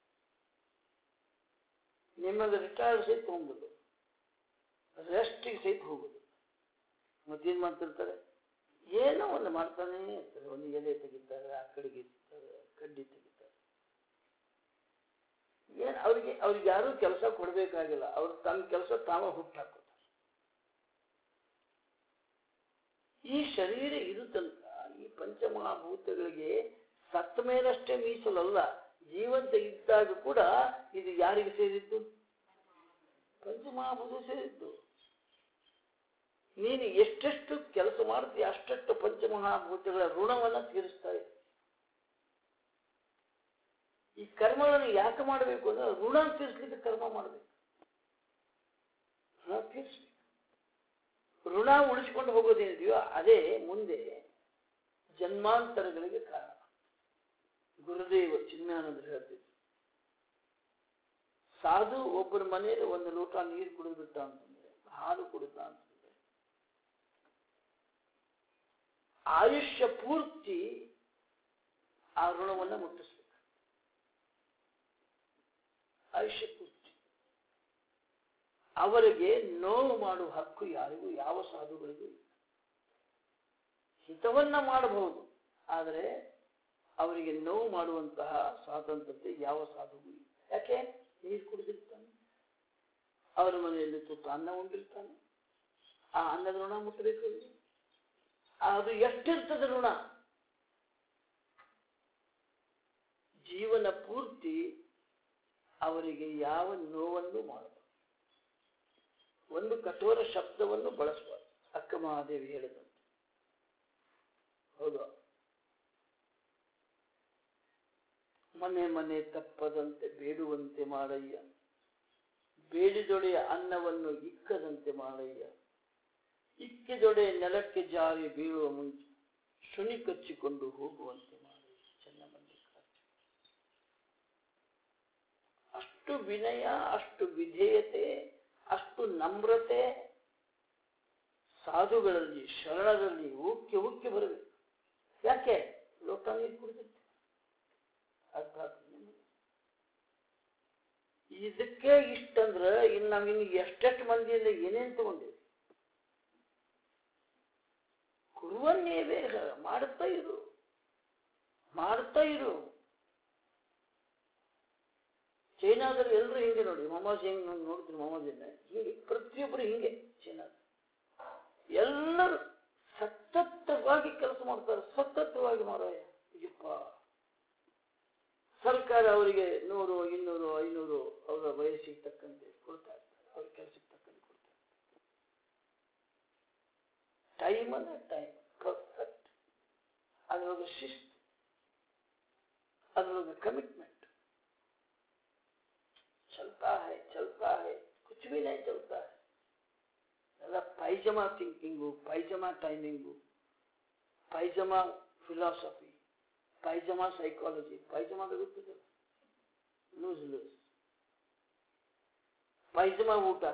ನಿಮಗೆ ರಿಟೈರ್ಡ್ ಸಹಿತ ಹೋಗುದು ರೆಸ್ಟಿಗೆ ಸಹಿತ ಹೋಗುದು ಮತ್ತೇನ್ ಮಾಡ್ತಿರ್ತಾರೆ ಏನೋ ಒಂದು ಮಾಡ್ತಾನೆ ಇರ್ತಾರೆ ಒಂದು ಎಲೆ ತೆಗಿತಾರೆ ಆ ಕಡೆಗೆ ಇರ್ತಾರೆ ಕಡ್ಡಿ ತೆಗಿತಾರೆ ಏನ್ ಅವ್ರಿಗೆ ಅವ್ರಿಗೆ ಯಾರೂ ಕೆಲಸ ಕೊಡ್ಬೇಕಾಗಿಲ್ಲ ಅವ್ರು ತಮ್ಮ ಕೆಲಸ ತಾವ ಹುಟ್ಟು ಹಾಕೋತಾರೆ ಈ ಶರೀರ ಇದು ತನಕ ಈ ಪಂಚಮಹಾಭೂತಗಳಿಗೆ ಸತ್ತ ಮೇಲಷ್ಟೇ ಮೀಸಲಲ್ಲ ಜೀವಂತ ಇದ್ದಾಗ ಕೂಡ ಇದು ಯಾರಿಗೆ ಸೇರಿದ್ದು ಪಂಚಮಹಾಭೂತ ಸೇರಿದ್ದು ನೀನು ಎಷ್ಟೆಷ್ಟು ಕೆಲಸ ಮಾಡ್ತೀಯ ಅಷ್ಟಷ್ಟು ಪಂಚಮಹಾಭೂತಗಳ ಋಣವನ್ನ ತೀರಿಸ್ತಾ ಇದೆ ಈ ಕರ್ಮಗಳನ್ನು ಯಾಕೆ ಮಾಡಬೇಕು ಅಂದ್ರೆ ಋಣ ತೀರಿಸ್ಲಿಕ್ಕೆ ಕರ್ಮ ಮಾಡಬೇಕು ಋಣ ತೀರಿಸ್ಬೇಕು ಋಣ ಉಳಿಸ್ಕೊಂಡು ಹೋಗೋದೇನಿದೆಯೋ ಅದೇ ಮುಂದೆ ಜನ್ಮಾಂತರಗಳಿಗೆ ಕಾರಣ ಗುರುದೇವ ಚಿನ್ಮಾನಂದರು ಹೇಳ್ತಿದ್ರು ಸಾಧು ಒಬ್ಬರ ಮನೆಯಲ್ಲಿ ಒಂದು ಲೋಟ ನೀರು ಕುಡಿದ್ಬಿಟ್ಟ ಅಂತಂದ್ರೆ ಹಾಲು ಕುಡಿದ ಅಂತಂದ್ರೆ ಆಯುಷ್ಯ ಪೂರ್ತಿ ಆ ಋಣವನ್ನ ಮುಟ್ಟಿಸ್ಬೇಕು ಆಯುಷ್ಯ ಪೂರ್ತಿ ಅವರಿಗೆ ನೋವು ಮಾಡುವ ಹಕ್ಕು ಯಾರಿಗೂ ಯಾವ ಸಾಧುಗಳಿಗೂ ಇಲ್ಲ ಹಿತವನ್ನ ಮಾಡಬಹುದು ಆದರೆ ಅವರಿಗೆ ನೋವು ಮಾಡುವಂತಹ ಸ್ವಾತಂತ್ರ್ಯತೆ ಯಾವ ಸಾಧುಗೂ ಇಲ್ಲ ಯಾಕೆ ನೀರು ಕುಡಿದಿರ್ತಾನೆ ಅವರ ಮನೆಯಲ್ಲಿ ತುತ್ತು ಅನ್ನ ಉಂಡಿರ್ತಾನೆ ಆ ಅನ್ನದ ಋಣ ಮುಟ್ಟಬೇಕು ಅವ್ರಿಗೆ. ಅದು ಎಷ್ಟಿರ್ತದೆ ಋಣ ಜೀವನ ಪೂರ್ತಿ ಅವರಿಗೆ ಯಾವ ನೋವನ್ನು ಮಾಡಬಾರದು ಒಂದು ಕಠೋರ ಶಬ್ದವನ್ನು ಬಳಸಬಾರದು ಅಕ್ಕ ಮಹಾದೇವಿ ಹೇಳಿದಂತೆ ಹೌದು ಮನೆ ಮನೆ ತಪ್ಪದಂತೆ ಬೇಡುವಂತೆ ಮಾಡಯ್ಯ ಬೇಡಿದೊಡೆಯ ಅನ್ನವನ್ನು ಇಕ್ಕದಂತೆ ಮಾಡಯ್ಯ ಇಕ್ಕಿದೊಡೆ ನೆಲಕ್ಕೆ ಜಾರಿ ಬೀಳುವ ಮುಂಚೆ ಶುನಿ ಕಚ್ಚಿಕೊಂಡು ಹೋಗುವಂತೆ ಮಾಡಯ್ಯ ಚೆನ್ನಮಲ್ಲಿಕಾರ್ಜುನ ಅಷ್ಟು ವಿನಯ ಅಷ್ಟು ವಿಧೇಯತೆ ಅಷ್ಟು ನಮ್ರತೆ ಸಾಧುಗಳಲ್ಲಿ ಶರಣರಲ್ಲಿ ಉಕ್ಕಿ ಉಕ್ಕಿ ಬರಬೇಕು ಯಾಕೆ ಲೋಟ ನೀರು ಕುಡಿದಿತ್ತು ಅರ್ಥ ಆಗ್ತದೆ ನಿಮಗೆ? ಇದಕ್ಕೆ ಇಷ್ಟಂದ್ರ ಇನ್ನು ನಾವಿನ್ನು ಎಷ್ಟೆಷ್ಟು ಮಂದಿಯಿಂದ ಏನೇನ್ ತಗೊಂಡಿವಿ ಕುರುವನ್ನೇ ಬೇಗ ಮಾಡ್ತಾ ಇರು ಮಾಡ್ತಾ ಇರು ಚೈನಾದಲ್ಲಿ ಎಲ್ಲರೂ ಹಿಂಗೆ ನೋಡಿ ಮೊಹಮ್ಮದ್ ಹೆಂಗ್ ನಾನು ನೋಡ್ತೀನಿ ಮೊಹಮ್ಮದಿನ ಹಿಂಗೆ ಪ್ರತಿಯೊಬ್ಬರು ಹಿಂಗೆ ಚೈನಾ ಎಲ್ಲರೂ ಸತತವಾಗಿ ಕೆಲಸ ಮಾಡ್ತಾರೆ ಸತತವಾಗಿ ಮಾಡೋಯ ಯಪ್ಪ ಸರ್ಕಾರ ಅವರಿಗೆ ನೂರು ಇನ್ನೂರು ಐನೂರು ಅವರ ವಯಸ್ಸಿಗೆ ತಕ್ಕಂತೆ ಕೊಡ್ತಾ ಇರ್ತಾರೆ ಅವ್ರ ಕೆಲಸಕ್ಕೆ ತಕ್ಕಂತೆ ಕೊಡ್ತಾ ಇರ್ತಾರೆ ಟೈಮ್ ಅಂದ್ರೆ ಟೈಮ್ ಪರ್ಫೆಕ್ಟ್ ಅದರೊಳಗೆ ಶಿಸ್ತು ಅದರೊಳಗೆ ಕಮಿಟ್ಮೆಂಟ್ चलता है चलता है कुछ भी नहीं चलता है ಎಲ್ಲ pyjama thinking pyjama timing pyjama philosophy pyjama psychology pyjama ಗೊತ್ತಿದೆ ಲೂಸ್ ಲೂಸ್ ಪೈಜಮಾ ಊಟ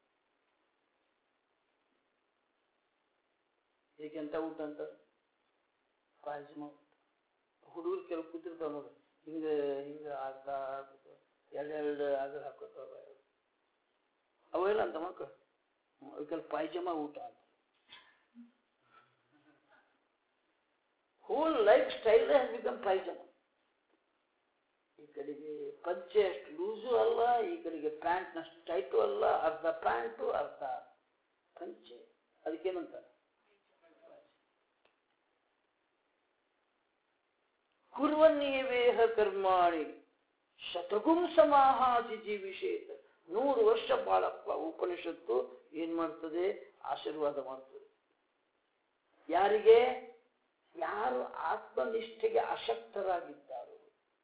ಈಗೆಂತ ಊಟ ಅಂತಾರೆ ಪಾಯಸಮ ಹುಡುಗರು ಕೆಲವು ಕೂತಿರ್ತಾವ ನೋಡಿ ಹಿಂಗ ಹಿಂಗ ಅರ್ಧ ಎರಡೆರಡು ಅಗಲ ಹಾಕೋತಾವ ಅವೆಲ್ಲ ಅಂತ ಮಕ್ಕಳು ಅದಕ್ಕೆಲ್ಲ ಪಾಯ್ಜಮ ಊಟ ಅಂತ whole lifestyle has become pyjama ಈ ಕಡೆಗೆ ಪಂಚೆ ಅಷ್ಟು ಲೂಸು ಅಲ್ಲ ಈ ಕಡೆಗೆ ಪ್ಯಾಂಟ್ ಅಷ್ಟು ಟೈಟು ಅಲ್ಲ ಅರ್ಧ ಪ್ಯಾಂಟು ಅರ್ಧ ಪಂಚೆ ಅದಕ್ಕೇನಂತಾರೆ ಕುರ್ವನ್ನೇವೇಹ ಕರ್ಮಾಣಿ ಶತಗುಂ ಸಮಾಹಾಸಿ ಜೀವಿಷೇತ ನೂರು ವರ್ಷ ಬಾಳಪ್ಪ ಉಪನಿಷತ್ತು ಏನ್ ಮಾಡ್ತದೆ ಆಶೀರ್ವಾದ ಮಾಡ್ತದೆ ಯಾರಿಗೆ ಯಾರು ಆತ್ಮನಿಷ್ಠೆಗೆ ಅಶಕ್ತರಾಗಿದ್ದಾರೋ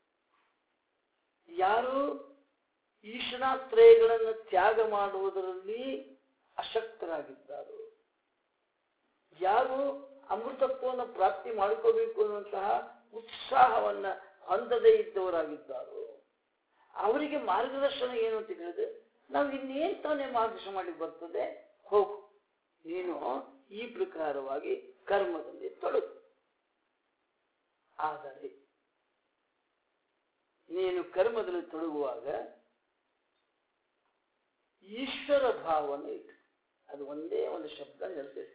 ಯಾರು ಈಶ್ವರಾತ್ರಯಗಳನ್ನು ತ್ಯಾಗ ಮಾಡುವುದರಲ್ಲಿ ಅಶಕ್ತರಾಗಿದ್ದಾರೋ ಯಾರು ಅಮೃತತ್ವವನ್ನು ಪ್ರಾಪ್ತಿ ಮಾಡಿಕೋಬೇಕು ಅನ್ನುವಂತಹ ಉತ್ಸಾಹವನ್ನ ಹೊಂದದೇ ಇದ್ದವರಾಗಿದ್ದಾರೋ ಅವರಿಗೆ ಮಾರ್ಗದರ್ಶನ ಏನು ಅಂತ ಹೇಳಿದ್ರೆ ನಾವು ಇನ್ನೇನ್ ತಾನೇ ಮಾರ್ಗದರ್ಶನ ಮಾಡಿ ಬರ್ತದೆ ಹೋಗು ನೀನು ಈ ಪ್ರಕಾರವಾಗಿ ಕರ್ಮದಲ್ಲಿ ತೊಡಗು ಆದರೆ ನೀನು ಕರ್ಮದಲ್ಲಿ ತೊಡಗುವಾಗ ಈಶ್ವರ ಭಾವನೆ ಇಟ್ಟು ಅದು ಒಂದೇ ಒಂದು ಶಬ್ದ ನೆಲೆಸಿರ್ತದೆ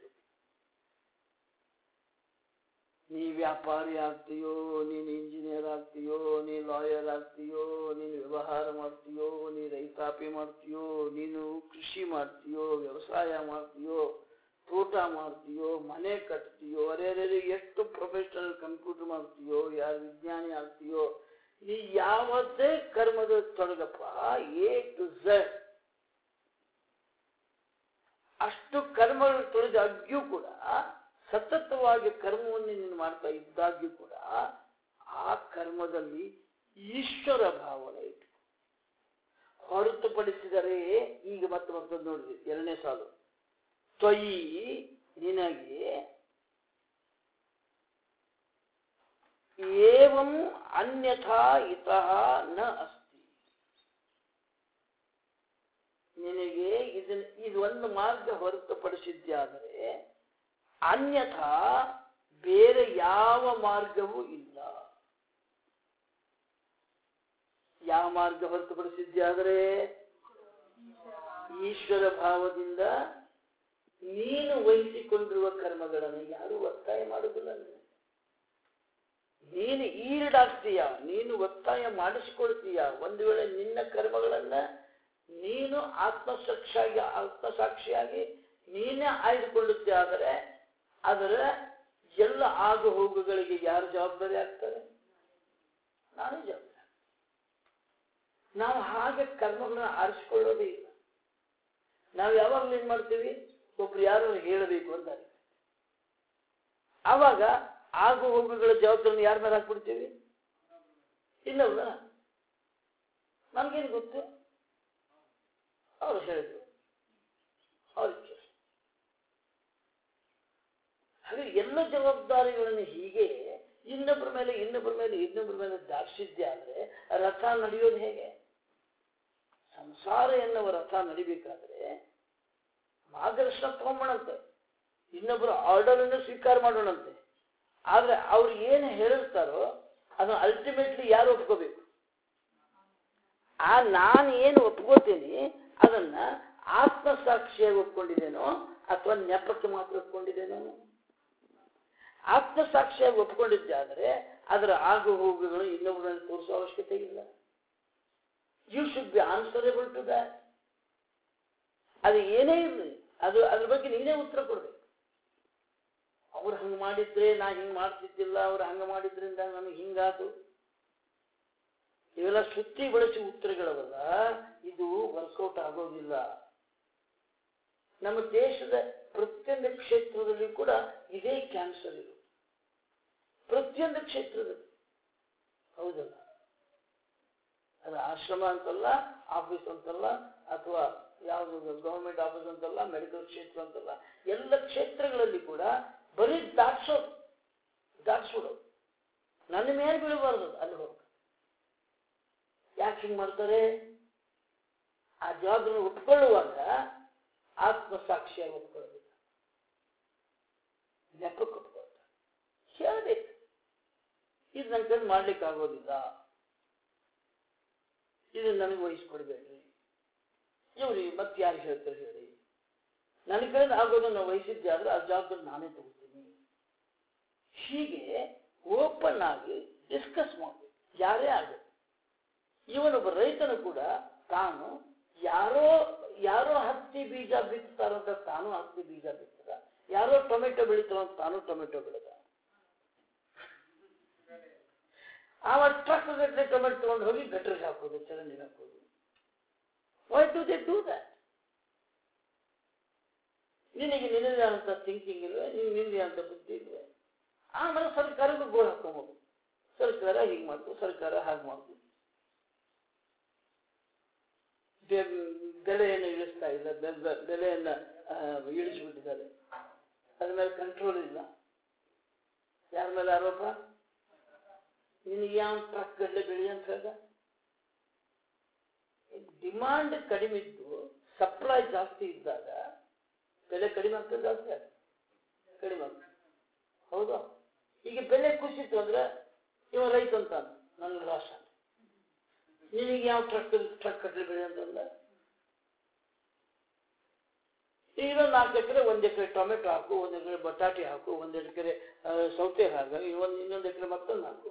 ನೀ ವ್ಯಾಪಾರಿ ಆಗ್ತೀಯೋ ನೀನು ಇಂಜಿನಿಯರ್ ಆಗ್ತೀಯೋ ನೀ ಲಾಯರ್ ಆಗ್ತೀಯೋ ನೀನು ವ್ಯವಹಾರ ಮಾಡ್ತೀಯೋ ನೀ ರೈತಾಪಿ ಮಾಡ್ತೀಯೋ ನೀನು ಕೃಷಿ ಮಾಡ್ತೀಯೋ ವ್ಯವಸಾಯ ಮಾಡ್ತೀಯೋ ತೋಟ ಮಾಡ್ತೀಯೋ ಮನೆ ಕಟ್ತೀಯೋ ಅರೆ ಅರೆ ಎಷ್ಟು ಪ್ರೊಫೆಷನಲ್ ಕಂಪ್ಯೂಟರ್ ಮಾಡ್ತೀಯೋ ಯಾರು ವಿಜ್ಞಾನಿ ಆಗ್ತೀಯೋ ನೀ ಯಾವತ್ತೇ ಕರ್ಮದ ತೊಡಗಪ್ಪ ಎ ಟು ಝಡ್ ಅಷ್ಟು ಕರ್ಮಗಳು ತೊಳೆದಾಗ್ಯೂ ಕೂಡ ಸತತವಾಗಿ ಕರ್ಮವನ್ನು ನೀನು ಮಾಡ್ತಾ ಇದ್ದಾಗ್ಯೂ ಕೂಡ ಆ ಕರ್ಮದಲ್ಲಿ ಈಶ್ವರ ಭಾವನೆ ಇಟ್ಟು ಹೊರತುಪಡಿಸಿದರೆ ಈಗ ಮತ್ತೆ ಮತ್ತೊಂದು ನೋಡಿದ್ವಿ ಎರಡನೇ ಸಾಲು ತ್ವಯಿ ನಿನಗೆ ಏವಂ ಅನ್ಯಥಾ ಇತಃ ನ ಅಸ್ತಿ ನಿನಗೆ ಇದನ್ನ ಇದು ಒಂದು ಮಾರ್ಗ ಹೊರತುಪಡಿಸಿದ್ದಾದರೆ ಅನ್ಯಥಾ ಬೇರೆ ಯಾವ ಮಾರ್ಗವೂ ಇಲ್ಲ ಯಾವ ಮಾರ್ಗ ಹೊರತುಪಡಿಸಿದ್ದಾದರೆ ಈಶ್ವರ ಭಾವದಿಂದ ನೀನು ವಹಿಸಿಕೊಂಡಿರುವ ಕರ್ಮಗಳನ್ನು ಯಾರು ಒತ್ತಾಯ ಮಾಡುವುದಿಲ್ಲ ನಿನಗೆ. ನೀನು ಈರ್ಡಾಗ್ತೀಯ ನೀನು ಒತ್ತಾಯ ಮಾಡಿಸಿಕೊಳ್ತೀಯ ಒಂದು ವೇಳೆ ನಿನ್ನ ಕರ್ಮಗಳನ್ನ ನೀನು ಆತ್ಮಸಾಕ್ಷಿಯಾಗಿ ಆತ್ಮಸಾಕ್ಷಿಯಾಗಿ ನೀನೇ ಆಯ್ದುಕೊಳ್ಳುತ್ತೆ ಆದರೆ ಅದರ ಎಲ್ಲ ಆಗು ಹೋಗುಗಳಿಗೆ ಯಾರು ಜವಾಬ್ದಾರಿ ಆಗ್ತಾರೆ ನಾನೇ ಜವಾಬ್ದಾರಿ ನಾವು ಹಾಗೆ ಕರ್ಮಗಳನ್ನ ಆರಿಸಿಕೊಳ್ಳೋದೇ ಇಲ್ಲ ನಾವು ಯಾವಾಗಲೂ ಏನ್ ಮಾಡ್ತೀವಿ ಒಬ್ರು ಯಾರು ಹೇಳಬೇಕು ಅಂತ ಆವಾಗ ಆಗು ಹೋಗುಗಳ ಜವಾಬ್ದಾರಿನ ಯಾರ ಮೇಲೆ ಹಾಕ್ಬಿಡ್ತೀವಿ ಇಲ್ಲವಲ್ಲ ನಮ್ಗೇನು ಗೊತ್ತು ಅವ್ರು ಹೇಳಿದ್ರು ಅವ್ರಿಗೆ ಕೇಳಿ ಹಾಗೆ ಎಲ್ಲ ಜವಾಬ್ದಾರಿಗಳನ್ನು ಹೀಗೆ ಇನ್ನೊಬ್ಬರ ಮೇಲೆ ಇನ್ನೊಬ್ಬರ ಮೇಲೆ ಇನ್ನೊಬ್ಬರ ಮೇಲೆ ದಾಟಿಸಿದ್ದೆ ಆದ್ರೆ ರಥ ನಡೆಯೋದು ಹೇಗೆ ಸಂಸಾರ ಎನ್ನುವ ರಥ ನಡಿಬೇಕಾದ್ರೆ ಮಾರ್ಗದರ್ಶನ ತಗೊಂಬಣಂತೆ ಇನ್ನೊಬ್ಬರ ಆರ್ಡರ್ ಅನ್ನು ಸ್ವೀಕಾರ ಮಾಡೋಣಂತೆ ಆದ್ರೆ ಅವ್ರು ಏನು ಹೇಳಿರ್ತಾರೋ ಅದನ್ನ ಅಲ್ಟಿಮೇಟ್ಲಿ ಯಾರು ಒಪ್ಕೋಬೇಕು ಆ ನಾನು ಏನು ಒಪ್ಕೋತೀನಿ ಅದನ್ನ ಆತ್ಮಸಾಕ್ಷಿಯಾಗಿ ಒಪ್ಕೊಂಡಿದ್ದೇನೋ ಅಥವಾ ನೆಪಕ್ಕೆ ಮಾತ್ರ ಒಪ್ಕೊಂಡಿದ್ದೇನೋ ಆತ್ಮಸಾಕ್ಷಿಯಾಗಿ ಒಪ್ಕೊಂಡಿದ್ದೆ ಆದರೆ ಅದರ ಆಗು ಹೋಗುಗಳು ಇನ್ನೊಬ್ಬರಲ್ಲಿ ತೋರಿಸೋ ಅವಶ್ಯಕತೆ ಇಲ್ಲ you should be answerable to that ಅದು ಏನೇ ಇರಲಿ ಅದು ಅದ್ರ ಬಗ್ಗೆ ನೀನೇ ಉತ್ತರ ಕೊಡ್ಬೇಕು ಅವ್ರು ಹಂಗೆ ಮಾಡಿದ್ರೆ ನಾ ಹಿಂಗೆ ಮಾಡ್ತಿದ್ದಿಲ್ಲ ಅವ್ರು ಹಂಗೆ ಮಾಡಿದ್ರಿಂದ ನನಗೆ ಹಿಂಗಾತು ಇವೆಲ್ಲ ಸುತ್ತಿ ಬಳಸಿ ಉತ್ತರಗಳವಲ್ಲ ಇದು ವರ್ಕೌಟ್ ಆಗೋದಿಲ್ಲ ನಮ್ಮ ದೇಶದ ಪ್ರತಿಯೊಂದು ಕ್ಷೇತ್ರದಲ್ಲಿ ಕೂಡ ಇದೇ ಕ್ಯಾನ್ಸರ್ ಇದು ಪ್ರತಿಯೊಂದು ಕ್ಷೇತ್ರದಲ್ಲಿ ಹೌದಲ್ಲ ಅದು ಆಶ್ರಮ ಅಂತಲ್ಲ ಆಫೀಸ್ ಅಂತಲ್ಲ ಅಥವಾ ಯಾವುದು ಗವರ್ಮೆಂಟ್ ಆಫೀಸ್ ಅಂತಲ್ಲ ಮೆಡಿಕಲ್ ಕ್ಷೇತ್ರ ಅಂತಲ್ಲ ಎಲ್ಲ ಕ್ಷೇತ್ರಗಳಲ್ಲಿ ಕೂಡ ಬರೀ ದಾಟ್ಸೋದು ದಾಟ್ಸ್ಬಿಡೋದು ನನ್ನ ಮೇಲೆ ಬೀಳಬಾರ್ದು ಅಲ್ಲಿ ಹೋಗಿ ಯಾಕೆ ಹಿಂಗೆ ಮಾಡ್ತಾರೆ ಆ ಜವಾಬ್ದಾರಿ ಒಪ್ಕೊಳ್ಳುವಾಗ ಆತ್ಮಸಾಕ್ಷಿಯಾಗಿ ಒಪ್ಕೊಳ್ಳೋದಿಲ್ಲ ನೆಪಕ್ಕೆ ಒಪ್ಕೊಳ್ತಾರೆ ಹೇಳ್ಬೇಕು ಇದು ನನ್ನ ಕೈಲಿ ಮಾಡ್ಲಿಕ್ಕೆ ಆಗೋದಿಲ್ಲ ಇದು ನನಗೆ ವಹಿಸ್ಕೊಡ್ಬೇಡ್ರಿ ಇವ್ರಿ ಮತ್ತೆ ಯಾರು ಹೇಳ್ತಾರೆ ಹೇಳಿ ನನ್ನ ಕೈಯಿಂದ ಆಗೋದನ್ನು ವಹಿಸಿದ್ದೆ ಆದ್ರೆ ಆ ಜವಾಬ್ದಾರಿ ನಾನೇ ತಗೋತೀನಿ ಹೀಗೆ ಓಪನ್ ಆಗಿ ಡಿಸ್ಕಸ್ ಮಾಡಿ ಯಾರೇ ಆಗಲಿ ಇವನೊಬ್ಬ ರೈತನು ಕೂಡ ತಾನು ಯಾರೋ ಯಾರೋ ಹತ್ತಿ ಬೀಜ ಬಿತ್ತಾರಂತ ತಾನು ಹತ್ತಿ ಬೀಜ ಬಿತ್ತದ ಯಾರೋ ಟೊಮೆಟೊ ಬೆಳಿತಾರ ಅಂತ ತಾನು ಟೊಮೆಟೊ ಬೆಳೆದ ಆವ ಟ್ರಕ್ ಗಟ್ಟಲೆ ಟೊಮೆಟೊ ತಗೊಂಡು ಹೋಗಿ ಗಟ್ರಿಗೆ ಹಾಕೋದು ಚರಂಡಿಗೆ ಹಾಕೋದು why do they do that ನಿನಗೆ ನಿನ್ನದೇ ಅಂತ ಥಿಂಕಿಂಗ್ ಇಲ್ವೇ ನೀನು ನಿಂದೆ ಅಂತ ಬುದ್ಧಿ ಇಲ್ವೇ ಆಮೇಲೆ ಸರ್ಕಾರಕ್ಕೆ ಗೋಳು ಹಾಕೊಂಬೋದು ಸರ್ಕಾರ ಹೀಗೆ ಮಾಡ್ತು ಸರ್ಕಾರ ಹಾಗೆ ಮಾಡ್ತು ಬೆಲೆಯನ್ನು ಇಳಿಸ್ತಾ ಇಲ್ಲ ಬೆ- ಬೆ- ಬೆಲೆಯನ್ನ ಆ, ಇಳಿಸ್ಬಿಟ್ಟಿದ್ದಾರೆ ಅದ್ರ ಮೇಲೆ ಕಂಟ್ರೋಲ್ ಇಲ್ಲ ಯಾರ ಮೇಲೆ ಆರೋಪ ನಿನಗೆ ಯಾವ ಟ್ರಕ್ ಗಡ್ಲೆ ಬೆಳಿ ಅಂತ ಹೇಳ್ದ ಡಿಮಾಂಡ್ ಕಡಿಮೆ ಇದ್ದು ಸಪ್ಲೈ ಜಾಸ್ತಿ ಇದ್ದಾಗ ಬೆಲೆ ಕಡಿಮೆ ಆಗ್ತದೆ ಜಾಸ್ತಿ ಆಗ್ತದೆ ಕಡಿಮೆ ಆಗ್ತದೆ ಹೌದಾ ಈಗ ಬೆಲೆ ಕುಸಿತು ಅಂದ್ರೆ ಇವ ರೈತ ಅಂತ ನನ್ನ ಲಾಸ್ ಅಂತ ನಿನಗೆ ಯಾವ ಟ್ರಕ್ ಟ್ರಕ್ ಕಟ್ಟಲೆ ಬೆಳೆ ಅಂತಂದ ಈಗ ನಾಲ್ಕು ಎಕರೆ ಒಂದು ಎಕರೆ ಟೊಮೆಟೊ ಹಾಕು ಒಂದು ಎಕರೆ ಬಟಾಟೆ ಹಾಕು ಒಂದು ಎಕರೆ ಆ, ಸೌತೆ ಹಾಕು ಒಂದು ಇನ್ನೊಂದು ಎಕರೆ ಮತ್ತೊಂದು ಹಾಕು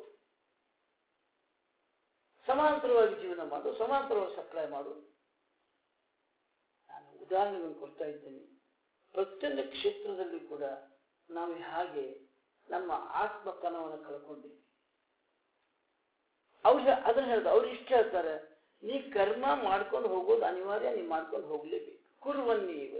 ಸಮಾಂತರವಾಗಿ ಜೀವನ ಮಾಡು ಸಮಾಂತರವಾಗಿ ಸಪ್ಲೈ ಮಾಡು ನಾನು ಉದಾಹರಣೆಗಳನ್ನು ಕೊಡ್ತಾ ಇದ್ದೇನೆ ಪ್ರತಿ ಚೈತನ್ಯ ಕ್ಷೇತ್ರದಲ್ಲಿ ಕೂಡ ನಾವು ಹಾಗೆ ನಮ್ಮ ಆತ್ಮತನವನ್ನು ಕಳ್ಕೊಂಡಿವಿ ಅವ್ರು ಅದನ್ನ ಹೇಳ್ದ ಅವ್ರು ಇಷ್ಟ ಹೇಳ್ತಾರೆ ನೀ ಕರ್ಮ ಮಾಡ್ಕೊಂಡು ಹೋಗೋದು ಅನಿವಾರ್ಯ ನೀ ಮಾಡ್ಕೊಂಡು ಹೋಗ್ಲೇಬೇಕು ಕುರುವನ್ನೀವ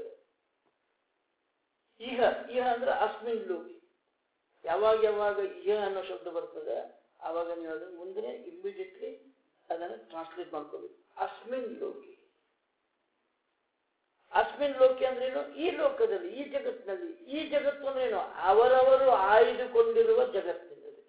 ಈಗ ಇಹ ಅಂದ್ರೆ ಅಸ್ಮಿನ್ ಲೋಕಿ ಯಾವಾಗ ಯಾವಾಗ ಇಹ ಅನ್ನೋ ಶಬ್ದ ಬರ್ತದೆ ಆವಾಗ ನೀವು ಅದನ್ನ ಮುಂದೆ ಇಮಿಡಿಯೇಟ್ಲಿ ಅದನ್ನು ಟ್ರಾನ್ಸ್ಲೇಟ್ ಮಾಡ್ಕೋಬೇಕು ಅಸ್ಮಿನ್ ಲೋಕಿ ಅಸ್ಮಿನ್ ಲೋಕಿ ಅಂದ್ರೇನು ಈ ಲೋಕದಲ್ಲಿ ಈ ಜಗತ್ತಿನಲ್ಲಿ ಈ ಜಗತ್ತು ಅಂದ್ರೇನು ಅವರವರು ಆಯ್ದುಕೊಂಡಿರುವ ಜಗತ್ತಿನಲ್ಲಿ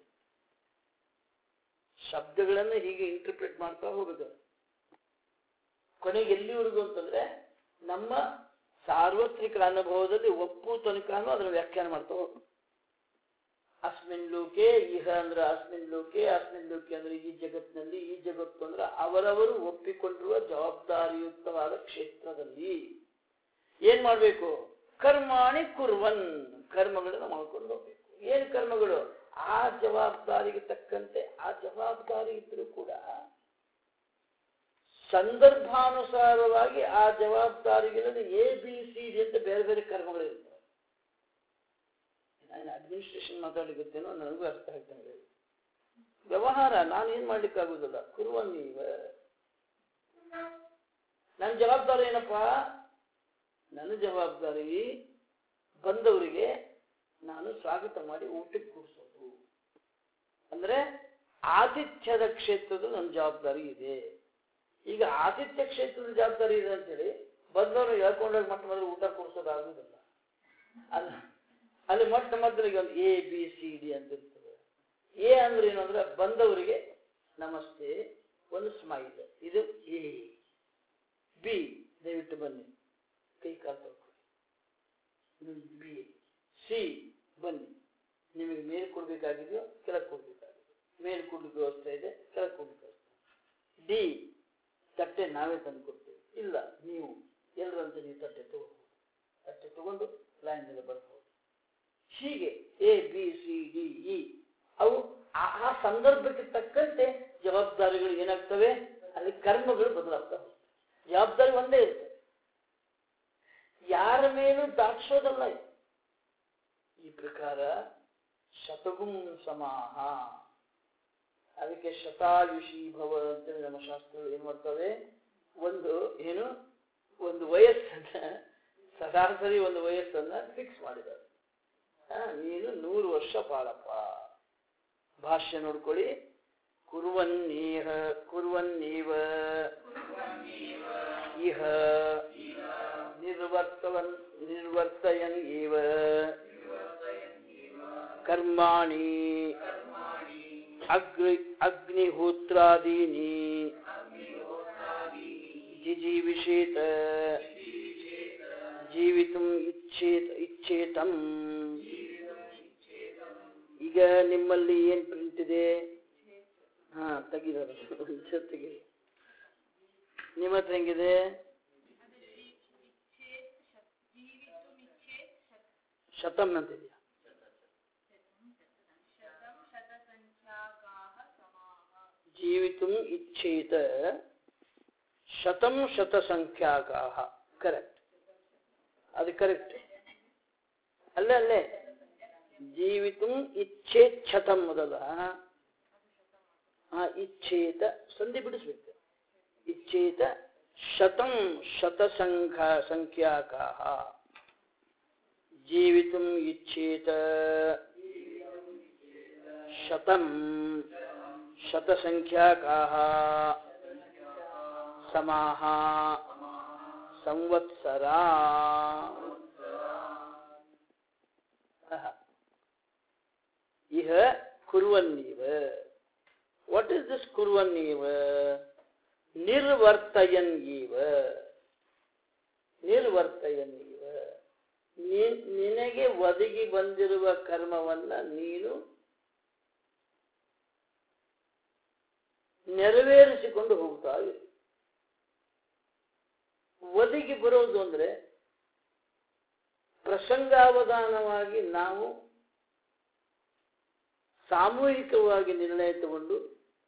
ಶಬ್ದಗಳನ್ನು ಹೀಗೆ ಇಂಟರ್ಪ್ರಿಟ್ ಮಾಡ್ತಾ ಹೋಗುದು ಕೊನೆಗೆ ಎಲ್ಲಿವರೆಗೂ ಅಂತಂದ್ರೆ ನಮ್ಮ ಸಾರ್ವತ್ರಿಕ ಅನುಭವದಲ್ಲಿ ಒಪ್ಪು ತನಕನೂ ಅದನ್ನು ವ್ಯಾಖ್ಯಾನ ಮಾಡ್ತಾ ಹೋಗುದು ಅಸ್ಮಿನ್ ಲೋಕೆ ಇಹ ಅಂದ್ರೆ ಅಸ್ಮಿನ್ ಲೋಕೆ ಅಸ್ಮಿನ್ ಲೋಕೆ ಅಂದ್ರೆ ಈ ಜಗತ್ತಿನಲ್ಲಿ ಈ ಜಗತ್ತು ಅಂದ್ರೆ ಅವರವರು ಒಪ್ಪಿಕೊಂಡಿರುವ ಜವಾಬ್ದಾರಿಯುಕ್ತವಾದ ಕ್ಷೇತ್ರದಲ್ಲಿ ಏನ್ ಮಾಡ್ಬೇಕು ಕರ್ಮಾಣಿ ಕುರ್ವನ್ ಕರ್ಮಗಳನ್ನು ಮಾಡ್ಕೊಂಡು ಹೋಗ್ಬೇಕು ಏನ್ ಕರ್ಮಗಳು ಆ ಜವಾಬ್ದಾರಿಗೆ ತಕ್ಕಂತೆ ಆ ಜವಾಬ್ದಾರಿ ಇದ್ರೂ ಕೂಡ ಸಂದರ್ಭಾನುಸಾರವಾಗಿ ಆ ಜವಾಬ್ದಾರಿಗಳಲ್ಲಿ ಎ ಬಿ ಸಿ ಡಿ ಅಂತ ಬೇರೆ ಬೇರೆ ಕರ್ಮಗಳಿರ್ತವೆ ನಾನು ಅಡ್ಮಿನಿಸ್ಟ್ರೇಷನ್ ಮಾತಾಡಲಿಕ್ಕೇನೋ ನನಗೂ ಅರ್ಥ ಆಗ್ತಂಗೆ ವ್ಯವಹಾರ ನಾನು ಏನ್ ಮಾಡ್ಲಿಕ್ಕೆ ಆಗುದಿಲ್ಲ ಕುರುವ ನೀವ ನನ್ನ ಜವಾಬ್ದಾರಿ ಏನಪ್ಪಾ ನನ್ನ ಜವಾಬ್ದಾರಿ ಬಂದವರಿಗೆ ನಾನು ಸ್ವಾಗತ ಮಾಡಿ ಊಟಕ್ಕೆ ಕೂರಿಸೋದು ಅಂದ್ರೆ ಆತಿಥ್ಯದ ಕ್ಷೇತ್ರದ ನನ್ನ ಜವಾಬ್ದಾರಿ ಇದೆ ಈಗ ಆತಿಥ್ಯ ಕ್ಷೇತ್ರದ ಜವಾಬ್ದಾರಿ ಇದೆ ಅಂತೇಳಿ ಬಂದವರು ಹೇಳ್ಕೊಂಡೋಗಿ ಮತ್ತೆ ಮೊದಲು ಊಟ ಕೊಡಿಸೋದು ಆಗುದಿಲ್ಲ ಅಲ್ಲ ಅಲ್ಲಿ ಮೊಟ್ಟ ಮೊದಲಿಗೆ ಒಂದು ಎ ಬಿ ಸಿ ಡಿ ಅಂತ ಇರ್ತದೆ ಎ ಅಂದ್ರೆ ಏನು ಅಂದ್ರೆ ಬಂದವರಿಗೆ ನಮಸ್ತೆ ಒಂದು ಸ್ಮೈಲ್ ಇದು ಎ ಬಿ ದಯವಿಟ್ಟು ಬನ್ನಿ ಕೈ ಕಾಲು ತೊಳ್ಕೊಳ್ಳಿ ಬಿ ಸಿ ಬನ್ನಿ ನಿಮಗೆ ಮೇಲೆ ಕೊಡ್ಬೇಕಾಗಿದೆಯೋ ಕೆಳಗೆ ಕೊಡ್ಬೇಕಾಗಿದೆ ಮೇಲೆ ಕೊಡ್ಲಿಕ್ಕೆ ವ್ಯವಸ್ಥೆ ಇದೆ ಕೆಳಗೆ ಕೊಡ್ಲಿಕ್ಕೆ ವ್ಯವಸ್ಥೆ ಡಿ ತಟ್ಟೆ ನಾವೇ ತಂದು ಕೊಡ್ತೇವೆ ಇಲ್ಲ ನೀವು ಎಲ್ಲರಂತೆ ನೀವು ತಟ್ಟೆ ತಗೋಬಹುದು ತಟ್ಟೆ ತಗೊಂಡು ಲೈನ್ದಲ್ಲಿ ಬರ್ಬೋದು ಹೀಗೆ A B C D E ಅವು ಆ ಆ ಸಂದರ್ಭಕ್ಕೆ ತಕ್ಕಂತೆ ಜವಾಬ್ದಾರಿಗಳು ಏನಾಗ್ತವೆ ಅಲ್ಲಿ ಕರ್ಮಗಳು ಬದಲಾಗ್ತಾ ಹೋಗ್ತವೆ ಜವಾಬ್ದಾರಿ ಒಂದೇ ಇರ್ತದೆ ಯಾರ ಮೇಲೂ ದಾಟ್ಸೋದಲ್ಲ ಇದು. ಈ ಪ್ರಕಾರ ಶತಗುಂ ಸಮಾಹ ಅದಕ್ಕೆ ಶತಾಯುಷಿ ಭವ ಅಂತೇಳಿ ನಮ್ಮ ಶಾಸ್ತ್ರಗಳು ಏನ್ ಮಾಡ್ತವೆ ಒಂದು ಏನು ಒಂದು ವಯಸ್ಸನ್ನ ಸರಾಸರಿ ಒಂದು ವಯಸ್ಸನ್ನ ಫಿಕ್ಸ್ ಮಾಡಿದ್ದಾರೆ ಆ, ನೀನು ನೂರು ವರ್ಷ ಬಾಳಪ್ಪ ಭಾಷ್ಯ ನೋಡ್ಕೊಳ್ಳಿ ಕುರುವನ್ನೀಹ ಕುರುವನ್ನೀವ ಇಹ ನಿರ್ವರ್ತವನ್ ನಿರ್ವರ್ತಯನ್ ಇವ ಕರ್ಮಾಣಿ ಅಗ್ನಿ ಅಗ್ನಿಹೋತ್ರಾದೀನಿ ಜಿಜೀವಿಷೇತ ಜೀವಿತುಂ ಇಚ್ಛೇತ ಇಚ್ಛೇತಂ ಈಗ ನಿಮ್ಮಲ್ಲಿ ಏನ್ ಪ್ರಿಂಟ್ ಇದೆ ಹಾ ತೆಗಿದಾರ ತೆಗಿರಿ ನಿಮ್ಮ ಹತ್ರ ಹೆಂಗಿದೆ ಶತಂ ಅಂತಿದೆಯಾ ಜೀವಿತುಂ ಇಚ್ಛೇತ ಶತಂ ಶತ ಸಂಖ್ಯಾಕಾ ಕರೆಕ್ಟ್ ಅದು ಕರೆಕ್ಟ್ ಅಲ್ಲೇ ಅಲ್ಲೇ ಜೀವಿತುಂ ಇಚ್ಛೇತ್ ಶತಂ ಮೊದಲ ಆ ಇಚ್ಛೇತ ಸಂಧಿ ಬಿಡಿಸ್ಬೇಕು ಇಚ್ಛೇತ ಶತಂ ಶತ ಸಂಖ್ಯಾ ಸಂಖ್ಯಾಕಾ ಜೀವಿತುಂ ಇಚ್ಛೇತ ಶತಂ ಶತ ಸಂಖ್ಯಾಕಾ ಸಮಾಹ ಸಂವತ್ಸರಾ ಅಹ. ಇಹ ಕುರುವನ್ನೀವ ವಾಟ್ ಇಸ್ ದಿಸ್ ಕುರುವನ್ನೀವ ನಿರ್ವರ್ತಯನ್ ಇವ ನಿರ್ವರ್ತಯನ್ ಇವ ನೀ- ನಿನಗೆ ಒದಗಿ ಬಂದಿರುವ ಕರ್ಮವನ್ನ ನೀನು ನೆರವೇರಿಸಿಕೊಂಡು ಹೋಗ್ತಾ ಇರು ಒದಗಿ ಬರೋದು ಅಂದ್ರೆ ಪ್ರಸಂಗಾವಧಾನವಾಗಿ ನಾವು ಸಾಮೂಹಿಕವಾಗಿ ನಿರ್ಣಯ ತಗೊಂಡು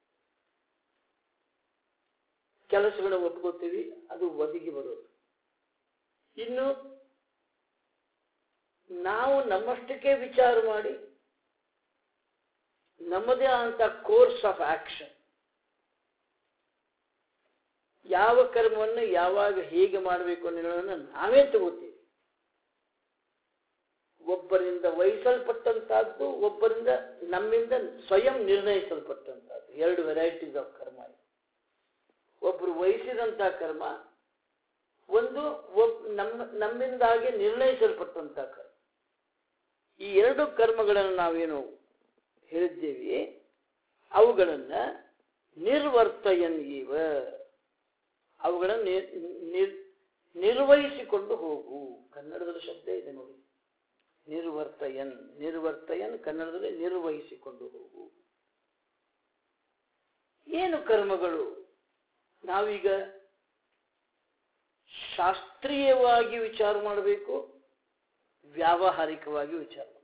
ಕೆಲಸಗಳನ್ನ ಒಪ್ಕೋತೀವಿ ಅದು ಒದಗಿ ಬರೋದು ಇನ್ನು ನಾವು ನಮ್ಮಷ್ಟಕ್ಕೆ ವಿಚಾರ ಮಾಡಿ ನಮ್ಮದೇ ಆದಂತ ಕೋರ್ಸ್ ಆಫ್ ಆಕ್ಷನ್ ಯಾವ ಕರ್ಮವನ್ನು ಯಾವಾಗ ಹೇಗೆ ಮಾಡಬೇಕು ಅನ್ನೋದನ್ನು ನಾವೇ ತಗೋತೀವಿ ಒಬ್ಬರಿಂದ ವಹಿಸಲ್ಪಟ್ಟಂತಹದ್ದು ಒಬ್ಬರಿಂದ ನಮ್ಮಿಂದ ಸ್ವಯಂ ನಿರ್ಣಯಿಸಲ್ಪಟ್ಟಂತಹದ್ದು ಎರಡು ವೆರೈಟೀಸ್ ಆಫ್ ಕರ್ಮ ಇದೆ ಒಬ್ರು ವಹಿಸಿದಂತಹ ಕರ್ಮ ಒಂದು ಒಬ್ ನಮ್ಮ ನಮ್ಮಿಂದಾಗಿ ನಿರ್ಣಯಿಸಲ್ಪಟ್ಟಂತಹ ಕರ್ಮ ಈ ಎರಡು ಕರ್ಮಗಳನ್ನು ನಾವೇನು ಹೇಳಿದ್ದೇವೆ ಅವುಗಳನ್ನ ನಿರ್ವರ್ತಯನ್ ಇವ ಅವುಗಳನ್ನು ನಿರ್- ನಿರ್- ನಿರ್ವಹಿಸಿಕೊಂಡು ಹೋಗು ಕನ್ನಡದಲ್ಲಿ ಶಬ್ದ ಇದೆ ನೋಡಿ ನಿರ್ವರ್ತಯನ್ ನಿರ್ವರ್ತಯನ್ ಕನ್ನಡದಲ್ಲಿ ನಿರ್ವಹಿಸಿಕೊಂಡು ಹೋಗು ಏನು ಕರ್ಮಗಳು ನಾವೀಗ ಶಾಸ್ತ್ರೀಯವಾಗಿ ವಿಚಾರ ಮಾಡಬೇಕು ವ್ಯಾವಹಾರಿಕವಾಗಿ ವಿಚಾರ ಮಾಡಬೇಕು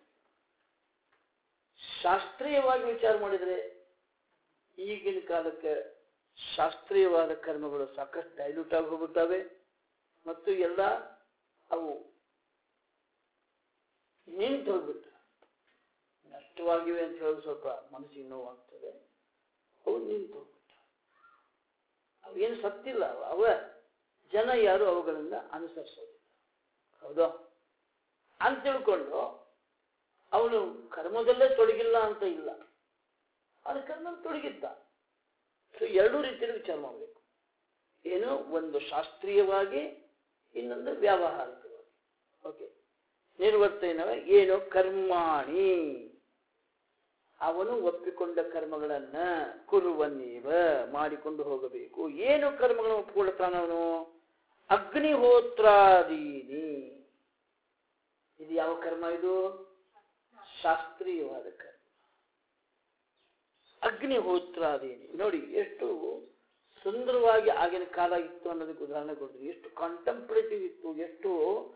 ಶಾಸ್ತ್ರೀಯವಾಗಿ ವಿಚಾರ ಮಾಡಿದರೆ ಈಗಿನ ಕಾಲಕ್ಕೆ ಶಾಸ್ತ್ರೀಯವಾದ ಕರ್ಮಗಳು ಸಾಕಷ್ಟು ಡೈಲ್ಯೂಟ್ ಆಗಿ ಹೋಗುತ್ತವೆ ಮತ್ತು ಎಲ್ಲ ಅವು ನಿಂತು ಹೋಗ್ಬಿಟ್ಟು ನಷ್ಟವಾಗಿವೆ ಅಂತ ಹೇಳೋದು ಸ್ವಲ್ಪ ಮನಸ್ಸಿಗೆ ನೋವಾಗ್ತದೆ ಅವು ನಿಂತು ಹೋಗ್ಬಿಟ್ಟು ಅವೇನು ಸತ್ತಿಲ್ಲ ಅವ ಅವ ಜನ ಯಾರು ಅವುಗಳನ್ನ ಅನುಸರಿಸೋದಿಲ್ಲ ಹೌದಾ ಅಂತ ತಿಳ್ಕೊಂಡು ಅವನು ಕರ್ಮದಲ್ಲೇ ತೊಡಗಿಲ್ಲ ಅಂತ ಇಲ್ಲ ಅದು ಕರ್ಮ ತೊಡಗಿದ್ದ ಸೊ ಎರಡೂ ರೀತಿಯಲ್ಲಿ ವಿಚಾರ ಮಾಡಬೇಕು ಏನು ಒಂದು ಶಾಸ್ತ್ರೀಯವಾಗಿ ಇನ್ನೊಂದು ವ್ಯಾವಹಾರಿಕವಾಗಿ ಓಕೆ ನಿರ್ವರ್ತನವ ಏನು ಕರ್ಮಾಣಿ ಅವನು ಒಪ್ಪಿಕೊಂಡ ಕರ್ಮಗಳನ್ನ ಕುರುವನ್ನೀವ ಮಾಡಿಕೊಂಡು ಹೋಗಬೇಕು ಏನು ಕರ್ಮಗಳನ್ನು ಒಪ್ಪಿಕೊಳ್ತಾನ ಅವನು ಅಗ್ನಿಹೋತ್ರಾದೀನಿ ಇದು ಯಾವ ಕರ್ಮ ಇದು ಶಾಸ್ತ್ರೀಯವಾದ ಕರ್ಮ ಅಗ್ನಿಹೋತ್ರಾದೀನಿ ನೋಡಿ ಎಷ್ಟು ಸುಂದರವಾಗಿ ಆಗಿನ ಕಾಲ ಇತ್ತು ಅನ್ನೋದಕ್ಕೆ ಉದಾಹರಣೆ ಕೊಡ್ತೀವಿ ಎಷ್ಟು ಕಾಂಟಂಪ್ಲೇಟಿವ್ ಇತ್ತು ಎಷ್ಟು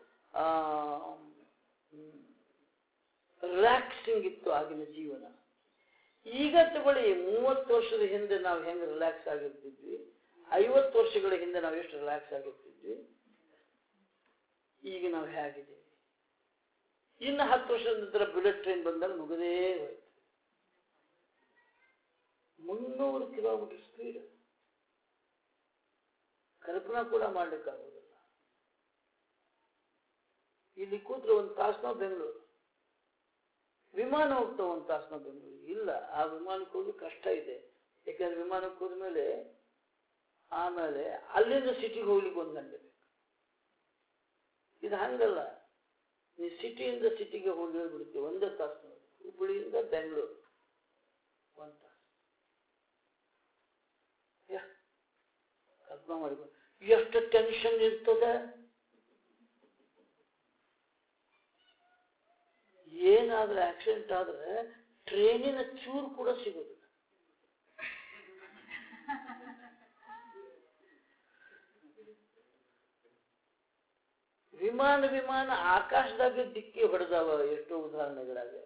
ರಿಲ್ಯಾಕ್ಸಿಂಗ್ ಇತ್ತು ಆಗಿನ ಜೀವನ ಈಗ ತಗೊಳ್ಳಿ ಮೂವತ್ತು ವರ್ಷದ ಹಿಂದೆ ನಾವು ಹೆಂಗೆ ರಿಲ್ಯಾಕ್ಸ್ ಆಗಿರ್ತಿದ್ವಿ ಐವತ್ತು ವರ್ಷಗಳ ಹಿಂದೆ ನಾವು ಎಷ್ಟು ರಿಲ್ಯಾಕ್ಸ್ ಆಗಿರ್ತಿದ್ವಿ ಈಗ ನಾವು ಹೇಗಿದ್ದೀವಿ ಇನ್ನು ಹತ್ತು ವರ್ಷದ ನಂತರ ಬುಲೆಟ್ ಟ್ರೈನ್ ಬಂದಾಗ ಮುಗದೇ ಹೋಯ್ತು ಮುನ್ನೂರು ಕಿಲೋಮೀಟರ್ ಸ್ಪೀಡ್ ಕಲ್ಪನಾ ಕೂಡ ಮಾಡ್ಲಿಕ್ಕಾಗೋದಿಲ್ಲ ಇಲ್ಲಿ ಕೂತ್ರೆ ಒಂದು ತಾಸನೋ ಬೆಂಗಳೂರು ವಿಮಾನ ಹೋಗ್ತಾವ ಒಂದು ತಾಸನೋ ಬೆಂಗಳೂರು ಇಲ್ಲ ಆ ವಿಮಾನಕ್ಕೆ ಹೋಗಿ ಕಷ್ಟ ಇದೆ ಯಾಕಂದ್ರೆ ವಿಮಾನಕ್ಕೆ ಹೋದ್ಮೇಲೆ ಆಮೇಲೆ ಅಲ್ಲಿಂದ ಸಿಟಿಗೆ ಹೋಗ್ಲಿಕ್ಕೆ ಒಂದು ಗಂಟೆ ಬೇಕು ಇದು ಹಂಗಲ್ಲ ನೀ ಸಿಟಿಯಿಂದ ಸಿಟಿಗೆ ಹೋಗಿ ಬಿಡ್ತೀವಿ ಒಂದೇ ತಾಸು ಹುಬ್ಬಳ್ಳಿಯಿಂದ ಬೆಂಗಳೂರು ಒಂದು ತಾಸು ಯಾ, ಕಲ್ಪನಾ ಮಾಡಿಕೊಂಡು ಎಷ್ಟು ಟೆನ್ಷನ್ ಇರ್ತದೆ ಏನಾದ್ರೆ ಆಕ್ಸಿಡೆಂಟ್ ಆದ್ರೆ ಟ್ರೈನಿನ ಚೂರು ಕೂಡ ಸಿಗೋದಿಲ್ಲ ವಿಮಾನ ವಿಮಾನ ಆಕಾಶದಾಗ ಡಿಕ್ಕಿ ಹೊಡೆದಾವ ಎಷ್ಟೋ ಉದಾಹರಣೆಗಳಾಗ್ಯಾವ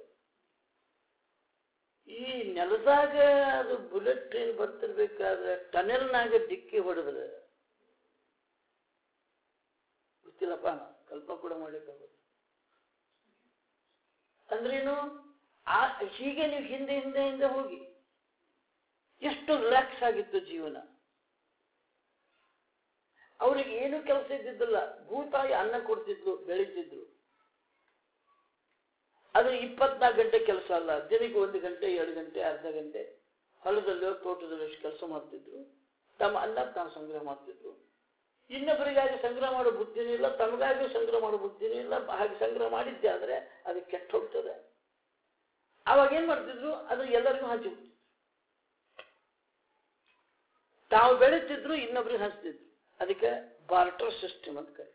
ಈ ನೆಲದಾಗ ಅದು ಬುಲೆಟ್ ಟ್ರೈನ್ ಬರ್ತಿರ್ಬೇಕಾದ್ರೆ ಟನೆಲ್ನಾಗ ಡಿಕ್ಕಿ ಹೊಡೆದ್ರೆ ಗೊತ್ತಿಲ್ಲಪ್ಪ ನಾನು ಕಲ್ಪ ಕೂಡ ಮಾಡ್ಲಿಕ್ಕಾಗೋದು ಅಂದ್ರೇನು ಆ ಹೀಗೆ ನೀವು ಹಿಂದೆ ಹಿಂದೆ ಹಿಂದೆ ಹೋಗಿ ಎಷ್ಟು ರಿಲ್ಯಾಕ್ಸ್ ಆಗಿತ್ತು ಜೀವನ ಅವ್ರಿಗೆ ಏನು ಕೆಲಸ ಇದ್ದಿದ್ದಿಲ್ಲ ಭೂತಾಯಿ ಅನ್ನ ಕೊಡ್ತಿದ್ಲು ಬೆಳಿತಿದ್ರು ಅದು ಇಪ್ಪತ್ನಾಲ್ಕು ಗಂಟೆ ಕೆಲಸ ಅಲ್ಲ ದಿನಕ್ಕೆ ಒಂದು ಗಂಟೆ ಎರಡು ಗಂಟೆ ಅರ್ಧ ಗಂಟೆ ಹೊಲದಲ್ಲೋ ತೋಟದಲ್ಲೋ ಕೆಲಸ ಮಾಡ್ತಿದ್ರು ತಮ್ಮ ಅನ್ನ ತಾನು ಸಂಗ್ರಹ ಮಾಡ್ತಿದ್ರು ಇನ್ನೊಬ್ಬರಿಗಾಗಿ ಸಂಗ್ರಹ ಮಾಡೋ ಬುದ್ಧಿನೂ ಇಲ್ಲ ತಮಗಾಗಿ ಸಂಗ್ರಹ ಮಾಡೋ ಬುದ್ಧಿನೂ ಇಲ್ಲ ಹಾಗೆ ಸಂಗ್ರಹ ಮಾಡಿದ್ದೆ ಆದ್ರೆ ಅದು ಕೆಟ್ಟ ಹೋಗ್ತದೆ ಅವಾಗ ಏನ್ ಮಾಡ್ತಿದ್ರು ಅದು ಎಲ್ಲರಿಗೂ ಹಂಚಿಬಿಡ್ತಿದ್ರು ತಾವು ಬೆಳೀತಿದ್ರು ಇನ್ನೊಬ್ರಿಗೆ ಹಂಚ್ತಿದ್ರು ಅದಕ್ಕೆ ಬಾರ್ಟರ್ ಸಿಸ್ಟಮ್ ಅಂತ ಕರೀತಾರೆ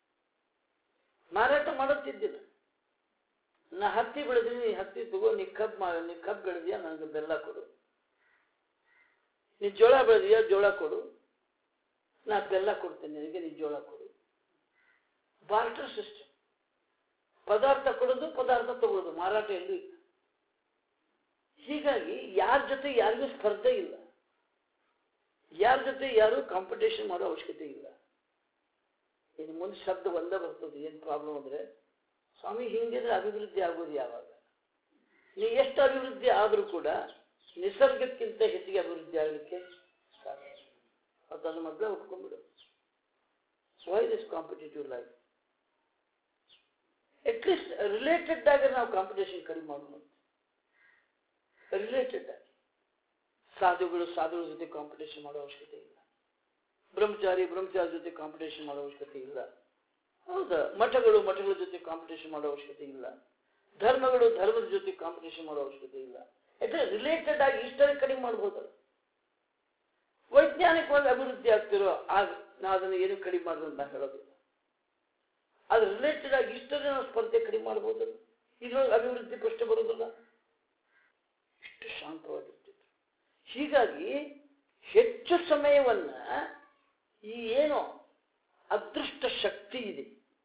ಮಾರಾಟ ಮಾಡುತ್ತಿದ್ದಿಲ್ಲ ನಾ ಹತ್ತಿ ಬೆಳೆದ್ರಿ ನೀ ಹತ್ತಿ ತಗೋ ನೀ ಕಬ್ಬು ಮಾ ನೀ ಕಬ್ಬು ಬೆಳೆದಿಯಾ ನನಗೆ ಬೆಲ್ಲ ಕೊಡು ನೀ ಜೋಳ ಬೆಳೆದಿಯಾ ಜೋಳ ಕೊಡು ನಾ ಬೆಲ್ಲ ಕೊಡ್ತೇನೆ ನಿನಗೆ ನೀ ಜೋಳ ಕೊಡು ಬಾರ್ಟರ್ ಸಿಸ್ಟಮ್ ಪದಾರ್ಥ ಕೊಡೋದು ಪದಾರ್ಥ ತಗೊಳ್ಳೋದು ಮಾರಾಟ ಎಲ್ಲೂ ಇಲ್ಲ ಹೀಗಾಗಿ ಯಾರ ಜೊತೆ ಯಾರಿಗೂ ಸ್ಪರ್ಧೆ ಇಲ್ಲ ಯಾರ ಜೊತೆ ಯಾರು ಕಾಂಪಿಟೇಷನ್ ಮಾಡೋ ಅವಶ್ಯಕತೆ ಇಲ್ಲ ಇನ್ನು ಮುಂದೆ ಶಬ್ದ ಒಂದೇ ಬರ್ತದೆ ಏನು ಪ್ರಾಬ್ಲಮ್ ಅಂದ್ರೆ ಸ್ವಾಮಿ ಹಿಂಗಿದ್ರೆ ಅಭಿವೃದ್ಧಿ ಆಗೋದು ಯಾವಾಗ ನೀವು ಎಷ್ಟು ಅಭಿವೃದ್ಧಿ ಆದರೂ ಕೂಡ ನಿಸರ್ಗಕ್ಕಿಂತ ಹೆಚ್ಚಿಗೆ ಅಭಿವೃದ್ಧಿ ಆಗಲಿಕ್ಕೆ ಸಾಧ್ಯ ಅದನ್ನು ಮೊದಲೇ ಒಪ್ಕೊಂಡ್ಬಿಡು why this competitive life at least related ಆಗಿ ನಾವು ಕಾಂಪಿಟೇಷನ್ ಕಡಿಮೆ ಮಾಡೋಣ ರಿಲೇಟೆಡ್ ಆಗಿ ಸಾಧುಗಳು ಸಾಧುಗಳ ಜೊತೆ ಕಾಂಪಿಟೇಷನ್ ಮಾಡೋ ಅವಶ್ಯಕತೆ ಇಲ್ಲ ಬ್ರಹ್ಮಚಾರಿ ಬ್ರಹ್ಮಚಾರಿ ಜೊತೆ ಕಾಂಪಿಟೇಷನ್ ಮಾಡೋ ಅವಶ್ಯಕತೆ ಇಲ್ಲ ಹೌದಾ ಮಠಗಳು ಮಠಗಳ ಜೊತೆ ಕಾಂಪಿಟೇಷನ್ ಮಾಡೋ ಅವಶ್ಯಕತೆ ಇಲ್ಲ ಧರ್ಮಗಳು ಧರ್ಮದ ಜೊತೆ ಕಾಂಪಿಟೇಷನ್ ಮಾಡೋ ಅವಶ್ಯಕತೆ ಇಲ್ಲ ಯಾಕಂದ್ರೆ ರಿಲೇಟೆಡ್ ಆಗಿ ಇಷ್ಟೇ ಕಡಿಮೆ ಮಾಡ್ಬೋದಲ್ಲ ವೈಜ್ಞಾನಿಕವಾಗಿ ಅಭಿವೃದ್ಧಿ ಆಗ್ತಿರೋ ಆಗ ನಾ ಅದನ್ನು ಏನು ಕಡಿಮೆ ಮಾಡೋದು ಅಂತ ಹೇಳೋದಿಲ್ಲ ಅದು ರಿಲೇಟೆಡ್ ಆಗಿ ಇಷ್ಟರೇ ನಾವು ಸ್ಪರ್ಧೆ ಕಡಿಮೆ ಮಾಡ್ಬೋದಲ್ಲ ಇದ್ರೊಳಗೆ ಅಭಿವೃದ್ಧಿ ಪ್ರಶ್ನೆ ಬರೋದಿಲ್ಲ ಇಷ್ಟು ಶಾಂತವಾಗಿರ್ತಿದ್ರು ಹೀಗಾಗಿ ಹೆಚ್ಚು ಸಮಯವನ್ನ ಈ ಏನು ಅದೃಷ್ಟ ಶಕ್ತಿ ಇದೆ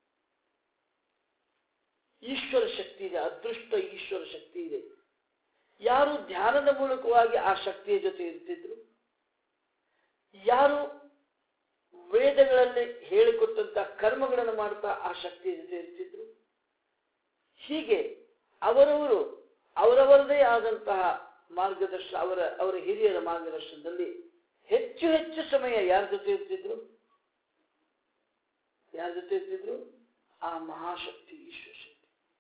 ಈಶ್ವರ ಶಕ್ತಿ ಇದೆ ಅದೃಷ್ಟ ಈಶ್ವರ ಶಕ್ತಿ ಇದೆ ಯಾರು ಧ್ಯಾನದ ಮೂಲಕವಾಗಿ ಆ ಶಕ್ತಿಯ ಜೊತೆ ಇರ್ತಿದ್ರು ಯಾರು ವೇದಗಳಲ್ಲಿ ಹೇಳಿಕೊಟ್ಟಂತ ಕರ್ಮಗಳನ್ನು ಮಾಡ್ತಾ ಆ ಶಕ್ತಿಯ ಜೊತೆ ಇರ್ತಿದ್ರು ಹೀಗೆ ಅವರವರು ಅವರವರದೇ ಆದಂತಹ ಮಾರ್ಗದರ್ಶನ ಅವರ ಅವರ ಹಿರಿಯರ ಮಾರ್ಗದರ್ಶನದಲ್ಲಿ ಹೆಚ್ಚು ಹೆಚ್ಚು ಸಮಯ ಯಾರ ಜೊತೆ ಇರ್ತಿದ್ರು ಯಾರ ಜೊತೆ ಇರ್ತಿದ್ರು ಆ ಮಹಾಶಕ್ತಿ ಈಶ್ವರ ಶಕ್ತಿ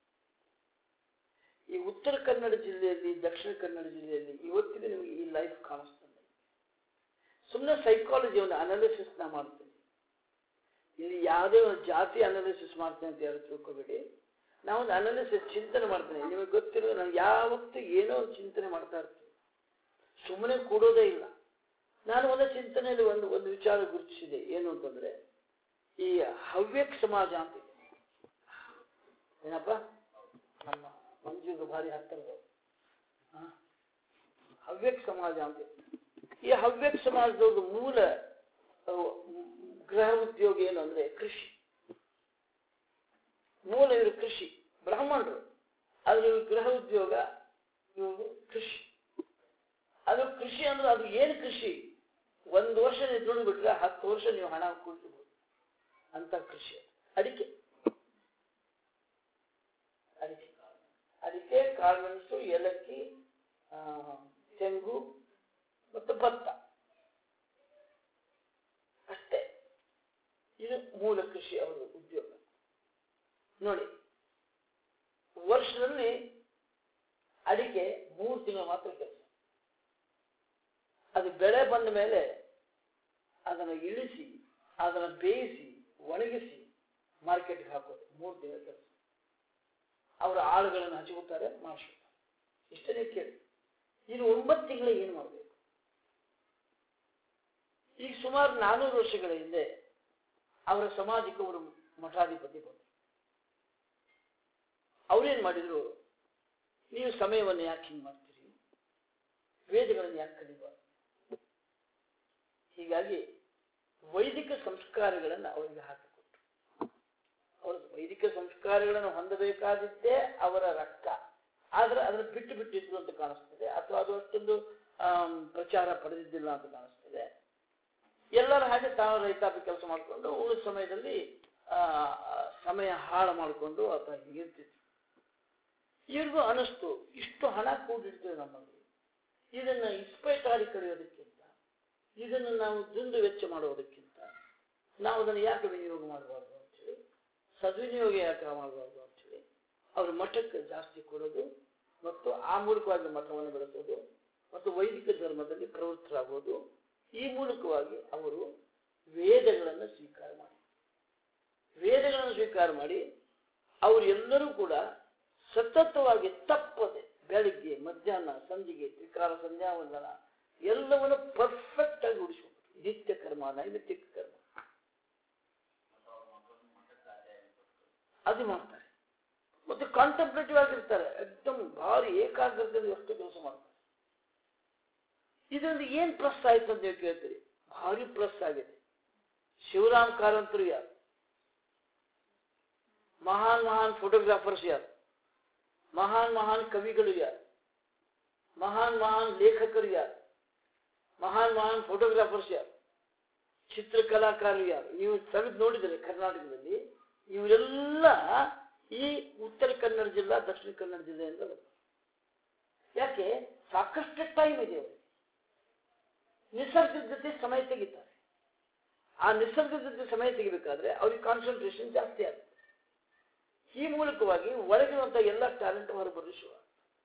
ಈ ಉತ್ತರ ಕನ್ನಡ ಜಿಲ್ಲೆಯಲ್ಲಿ ದಕ್ಷಿಣ ಕನ್ನಡ ಜಿಲ್ಲೆಯಲ್ಲಿ ಇವತ್ತಿಗೆ ನಿಮಗೆ ಈ ಲೈಫ್ ಕಾಣಿಸ್ತದೆ ಸುಮ್ಮನೆ ಸೈಕಾಲಜಿ ಒಂದು ಅನಾಲಿಸಿಸ್ ನಾ ಮಾಡ್ತೀನಿ ಇಲ್ಲಿ ಯಾವುದೇ ಒಂದು ಜಾತಿ ಅನಾಲಿಸಿಸ್ ಮಾಡ್ತೇನೆ ಅಂತ ಯಾರು ತಿಳ್ಕೊಬೇಡಿ ನಾವೊಂದು ಅನಾಲಿಸಿಸ್ ಚಿಂತನೆ ಮಾಡ್ತೇನೆ ನಿಮಗೆ ಗೊತ್ತಿರೋ ನಾನು ಯಾವತ್ತೂ ಏನೋ ಒಂದು ಚಿಂತನೆ ಮಾಡ್ತಾ ಇರ್ತೀನಿ ಸುಮ್ಮನೆ ಕೂಡೋದೇ ಇಲ್ಲ ನಾನು ಒಂದು ಚಿಂತನೆಯಲ್ಲಿ ಒಂದು ಒಂದು ವಿಚಾರ ಗುರುತಿಸಿದೆ ಏನು ಅಂತಂದ್ರೆ ಈ ಹವ್ಯಕ್ ಸಮಾಜ ಅಂತ ಇದೆ. ಏನಪ್ಪ ನಮ್ಮ ಮಂಜುಗೆ ಭಾರಿ ಹತ್ತಿರದವರು ಹ? ಹವ್ಯಕ್ ಸಮಾಜ ಅಂತ ಇದೆ. ಈ ಹವ್ಯಕ್ ಸಮಾಜದವ್ರದ್ದು ಮೂಲ ಅಹ್, ಗೃಹ ಉದ್ಯೋಗ ಏನು ಅಂದ್ರೆ ಕೃಷಿ ಮೂಲ ಇವರು ಕೃಷಿ ಬ್ರಾಹ್ಮಣರು ಆದ್ರೆ ಇವ್ರ ಗೃಹ ಉದ್ಯೋಗ ಇವರು ಕೃಷಿ ಅದು ಕೃಷಿ ಅಂದ್ರೆ ಅದು ಏನು ಕೃಷಿ ಒಂದು ವರ್ಷ ನೀವು ದುಡಿದು ಬಿಟ್ರೆ ಹತ್ತು ವರ್ಷ ನೀವು ಹಣ ಕೂಡಿಸಬಹುದು ಅಂತ ಕೃಷಿ ಅದು. ಅಡಿಕೆ ಅಡಿಕೆ ಅಡಿಕೆ ಕಾಳುಮೆಣಸು ಏಲಕ್ಕಿ ಆ, ತೆಂಗು ಮತ್ತು ಭತ್ತ ಅಷ್ಟೇ ಇದು ಮೂಲ ಕೃಷಿ ಅವರ ಉದ್ಯೋಗ ನೋಡಿ ವರ್ಷದಲ್ಲಿ ಅಡಿಕೆ ಮೂರು ತಿಂಗಳು ಮಾತ್ರ ಕೆಲಸ ಅದು ಬೆಳೆ ಬಂದ ಮೇಲೆ ಅದನ್ನು ಇಳಿಸಿ ಅದನ್ನು ಬೇಯಿಸಿ ಒಣಗಿಸಿ ಮಾರ್ಕೆಟ್ಗೆ ಹಾಕೋದು ಮೂರು ತಿಂಗಳ ಕೆಲಸ ಅವರ ಆಳುಗಳನ್ನು ಹಚ್ಕೋತಾರೆ ಮಾಡಿಸ್ತಾರೆ ಇಷ್ಟನೇ ಕೇಳಿ ಇನ್ನು ಒಂಬತ್ತು ತಿಂಗಳ ಏನು ಮಾಡಬೇಕು ಈಗ ಸುಮಾರು ನಾನೂರು ವರ್ಷಗಳ ಹಿಂದೆ ಅವರ ಸಮಾಜಕ್ಕೆ ಅವರು ಮಠಾಧಿಪತಿ ಬಂದರು ಅವ್ರೇನ್ ಮಾಡಿದ್ರು ನೀವು ಸಮಯವನ್ನು ಯಾಕೆ ಹಿಂಗೆ ಮಾಡ್ತೀರಿ ವೇದಗಳನ್ನು ಯಾಕೆ ಕಲಿಬಾರ್ದು ಹೀಗಾಗಿ ವೈದಿಕ ಸಂಸ್ಕಾರಗಳನ್ನು ಅವರಿಗೆ ಹಾಕಿಕೊಟ್ರು ಅವರು ವೈದಿಕ ಸಂಸ್ಕಾರಗಳನ್ನು ಹೊಂದಬೇಕಾದಿದ್ದೇ ಅವರ ರಕ್ತ ಆದ್ರೆ ಅದನ್ನು ಬಿಟ್ಟು ಬಿಟ್ಟಿದ್ರು ಅಂತ ಕಾಣಿಸ್ತದೆ ಅಥವಾ ಅದು ಅಷ್ಟೊಂದು ಆಮ್, ಪ್ರಚಾರ ಪಡೆದಿದ್ದಿಲ್ಲ ಅಂತ ಕಾಣಿಸ್ತದೆ ಎಲ್ಲರ ಹಾಗೆ ತಾವು ರೈತಾಪಿ ಕೆಲಸ ಮಾಡಿಕೊಂಡು ಉಳಿದ ಸಮಯದಲ್ಲಿ ಆ, ಸಮಯ ಹಾಳು ಮಾಡಿಕೊಂಡು ಅಥವಾ ಹೀಗಿರ್ತಿದ್ರು ಇವ್ರಿಗೂ ಅನಿಸ್ತು ಇಷ್ಟು ಹಣ ಕೂಡಿರ್ತೇವೆ ನಮ್ಮಲ್ಲಿ ಇದನ್ನ ಇಸ್ಪೇಟಾಡಿ ಕಳೆಯೋದಕ್ಕಿಂತ ಇದನ್ನು ನಾವು ದುಂದು ವೆಚ್ಚ ಮಾಡೋದಕ್ಕಿಂತ ನಾವು ಅದನ್ನು ಯಾಕೆ ವಿನಿಯೋಗ ಮಾಡಬಾರ್ದು ಅಂತೇಳಿ ಸದ್ವಿನಿಯೋಗ ಯಾಕೆ ಮಾಡಬಾರ್ದು ಅಂತೇಳಿ ಅವ್ರ ಮಠಕ್ಕೆ ಜಾಸ್ತಿ ಕೊಡೋದು ಮತ್ತು ಆ ಮೂಲಕವಾಗಿ ಮಠವನ್ನು ಬೆಳೆಸೋದು ಮತ್ತು ವೈದಿಕ ಧರ್ಮದಲ್ಲಿ ಪ್ರವೃತ್ತರಾಗೋದು ಈ ಮೂಲಕವಾಗಿ ಅವರು ವೇದಗಳನ್ನು ಸ್ವೀಕಾರ ಮಾಡಿ ವೇದಗಳನ್ನು ಸ್ವೀಕಾರ ಮಾಡಿ ಅವರೆಲ್ಲರೂ ಕೂಡ ಸತತವಾಗಿ ತಪ್ಪದೆ ಬೆಳಿಗ್ಗೆ ಮಧ್ಯಾಹ್ನ ಸಂಜೆಗೆ ತ್ರಿಕಾಲ ಸಂಧ್ಯಾವಂದನ ಎಲ್ಲವನ್ನು ಪರ್ಫೆಕ್ಟ್ ಆಗಿ ಉಳಿಸ್ಕೊಂಡು ನಿತ್ಯ ಕರ್ಮ ನೈಮಿತ್ತಿಕ ಕರ್ಮ ಅದು ಮಾಡ್ತಾರೆ ಮತ್ತೆ ಕಾಂಟಂಪ್ಲೇಟಿವ್ ಆಗಿರ್ತಾರೆ ಎಕ್ದಮ್ ಭಾರಿ ಏಕಾಗ್ರತೆಯಿಂದ ಎಷ್ಟು ಕೆಲಸ ಮಾಡ್ತಾರೆ ಇದರಿಂದ ಏನ್ ಪ್ಲಸ್ ಆಯ್ತು ಅಂತ ನೀವು ಕೇಳ್ತೀರಿ ಭಾರಿ ಪ್ಲಸ್ ಆಗಿದೆ ಶಿವರಾಮ್ ಕಾರಂತರು ಯಾರು ಮಹಾನ್ ಮಹಾನ್ ಫೋಟೋಗ್ರಾಫರ್ಸ್ ಯಾರು ಮಹಾನ್ ಮಹಾನ್ ಕವಿಗಳು ಯಾರು ಮಹಾನ್ ಮಹಾನ್ ಲೇಖಕರು ಯಾರು ಮಹಾನ್ ಮಹಾನ್ ಫೋಟೋಗ್ರಾಫರ್ಸ್ ಯಾರು ಚಿತ್ರಕಲಾಕಾರರು ಯಾರು ನೀವು ತೆಗೆದು ನೋಡಿದರೆ ಕರ್ನಾಟಕದಲ್ಲಿ ಇವರೆಲ್ಲ ಈ ಉತ್ತರ ಕನ್ನಡ ಜಿಲ್ಲಾ ದಕ್ಷಿಣ ಕನ್ನಡ ಜಿಲ್ಲೆಯಿಂದ ಬರ್ತಾರೆ ಯಾಕೆ ಸಾಕಷ್ಟು ಟೈಮ್ ಇದೆ ಅವರಿಗೆ ನಿಸರ್ಗದ ಜೊತೆ ಸಮಯ ತೆಗಿತಾರೆ ಆ ನಿಸರ್ಗದ ಜೊತೆ ಸಮಯ ತೆಗಿಬೇಕಾದ್ರೆ ಅವ್ರಿಗೆ ಕಾನ್ಸಂಟ್ರೇಷನ್ ಜಾಸ್ತಿ ಆಗುತ್ತೆ ಈ ಮೂಲಕವಾಗಿ ಒಳಗಿರುವಂತ ಎಲ್ಲ ಟ್ಯಾಲೆಂಟ್ ಹೊರಬರಲು ಶುರು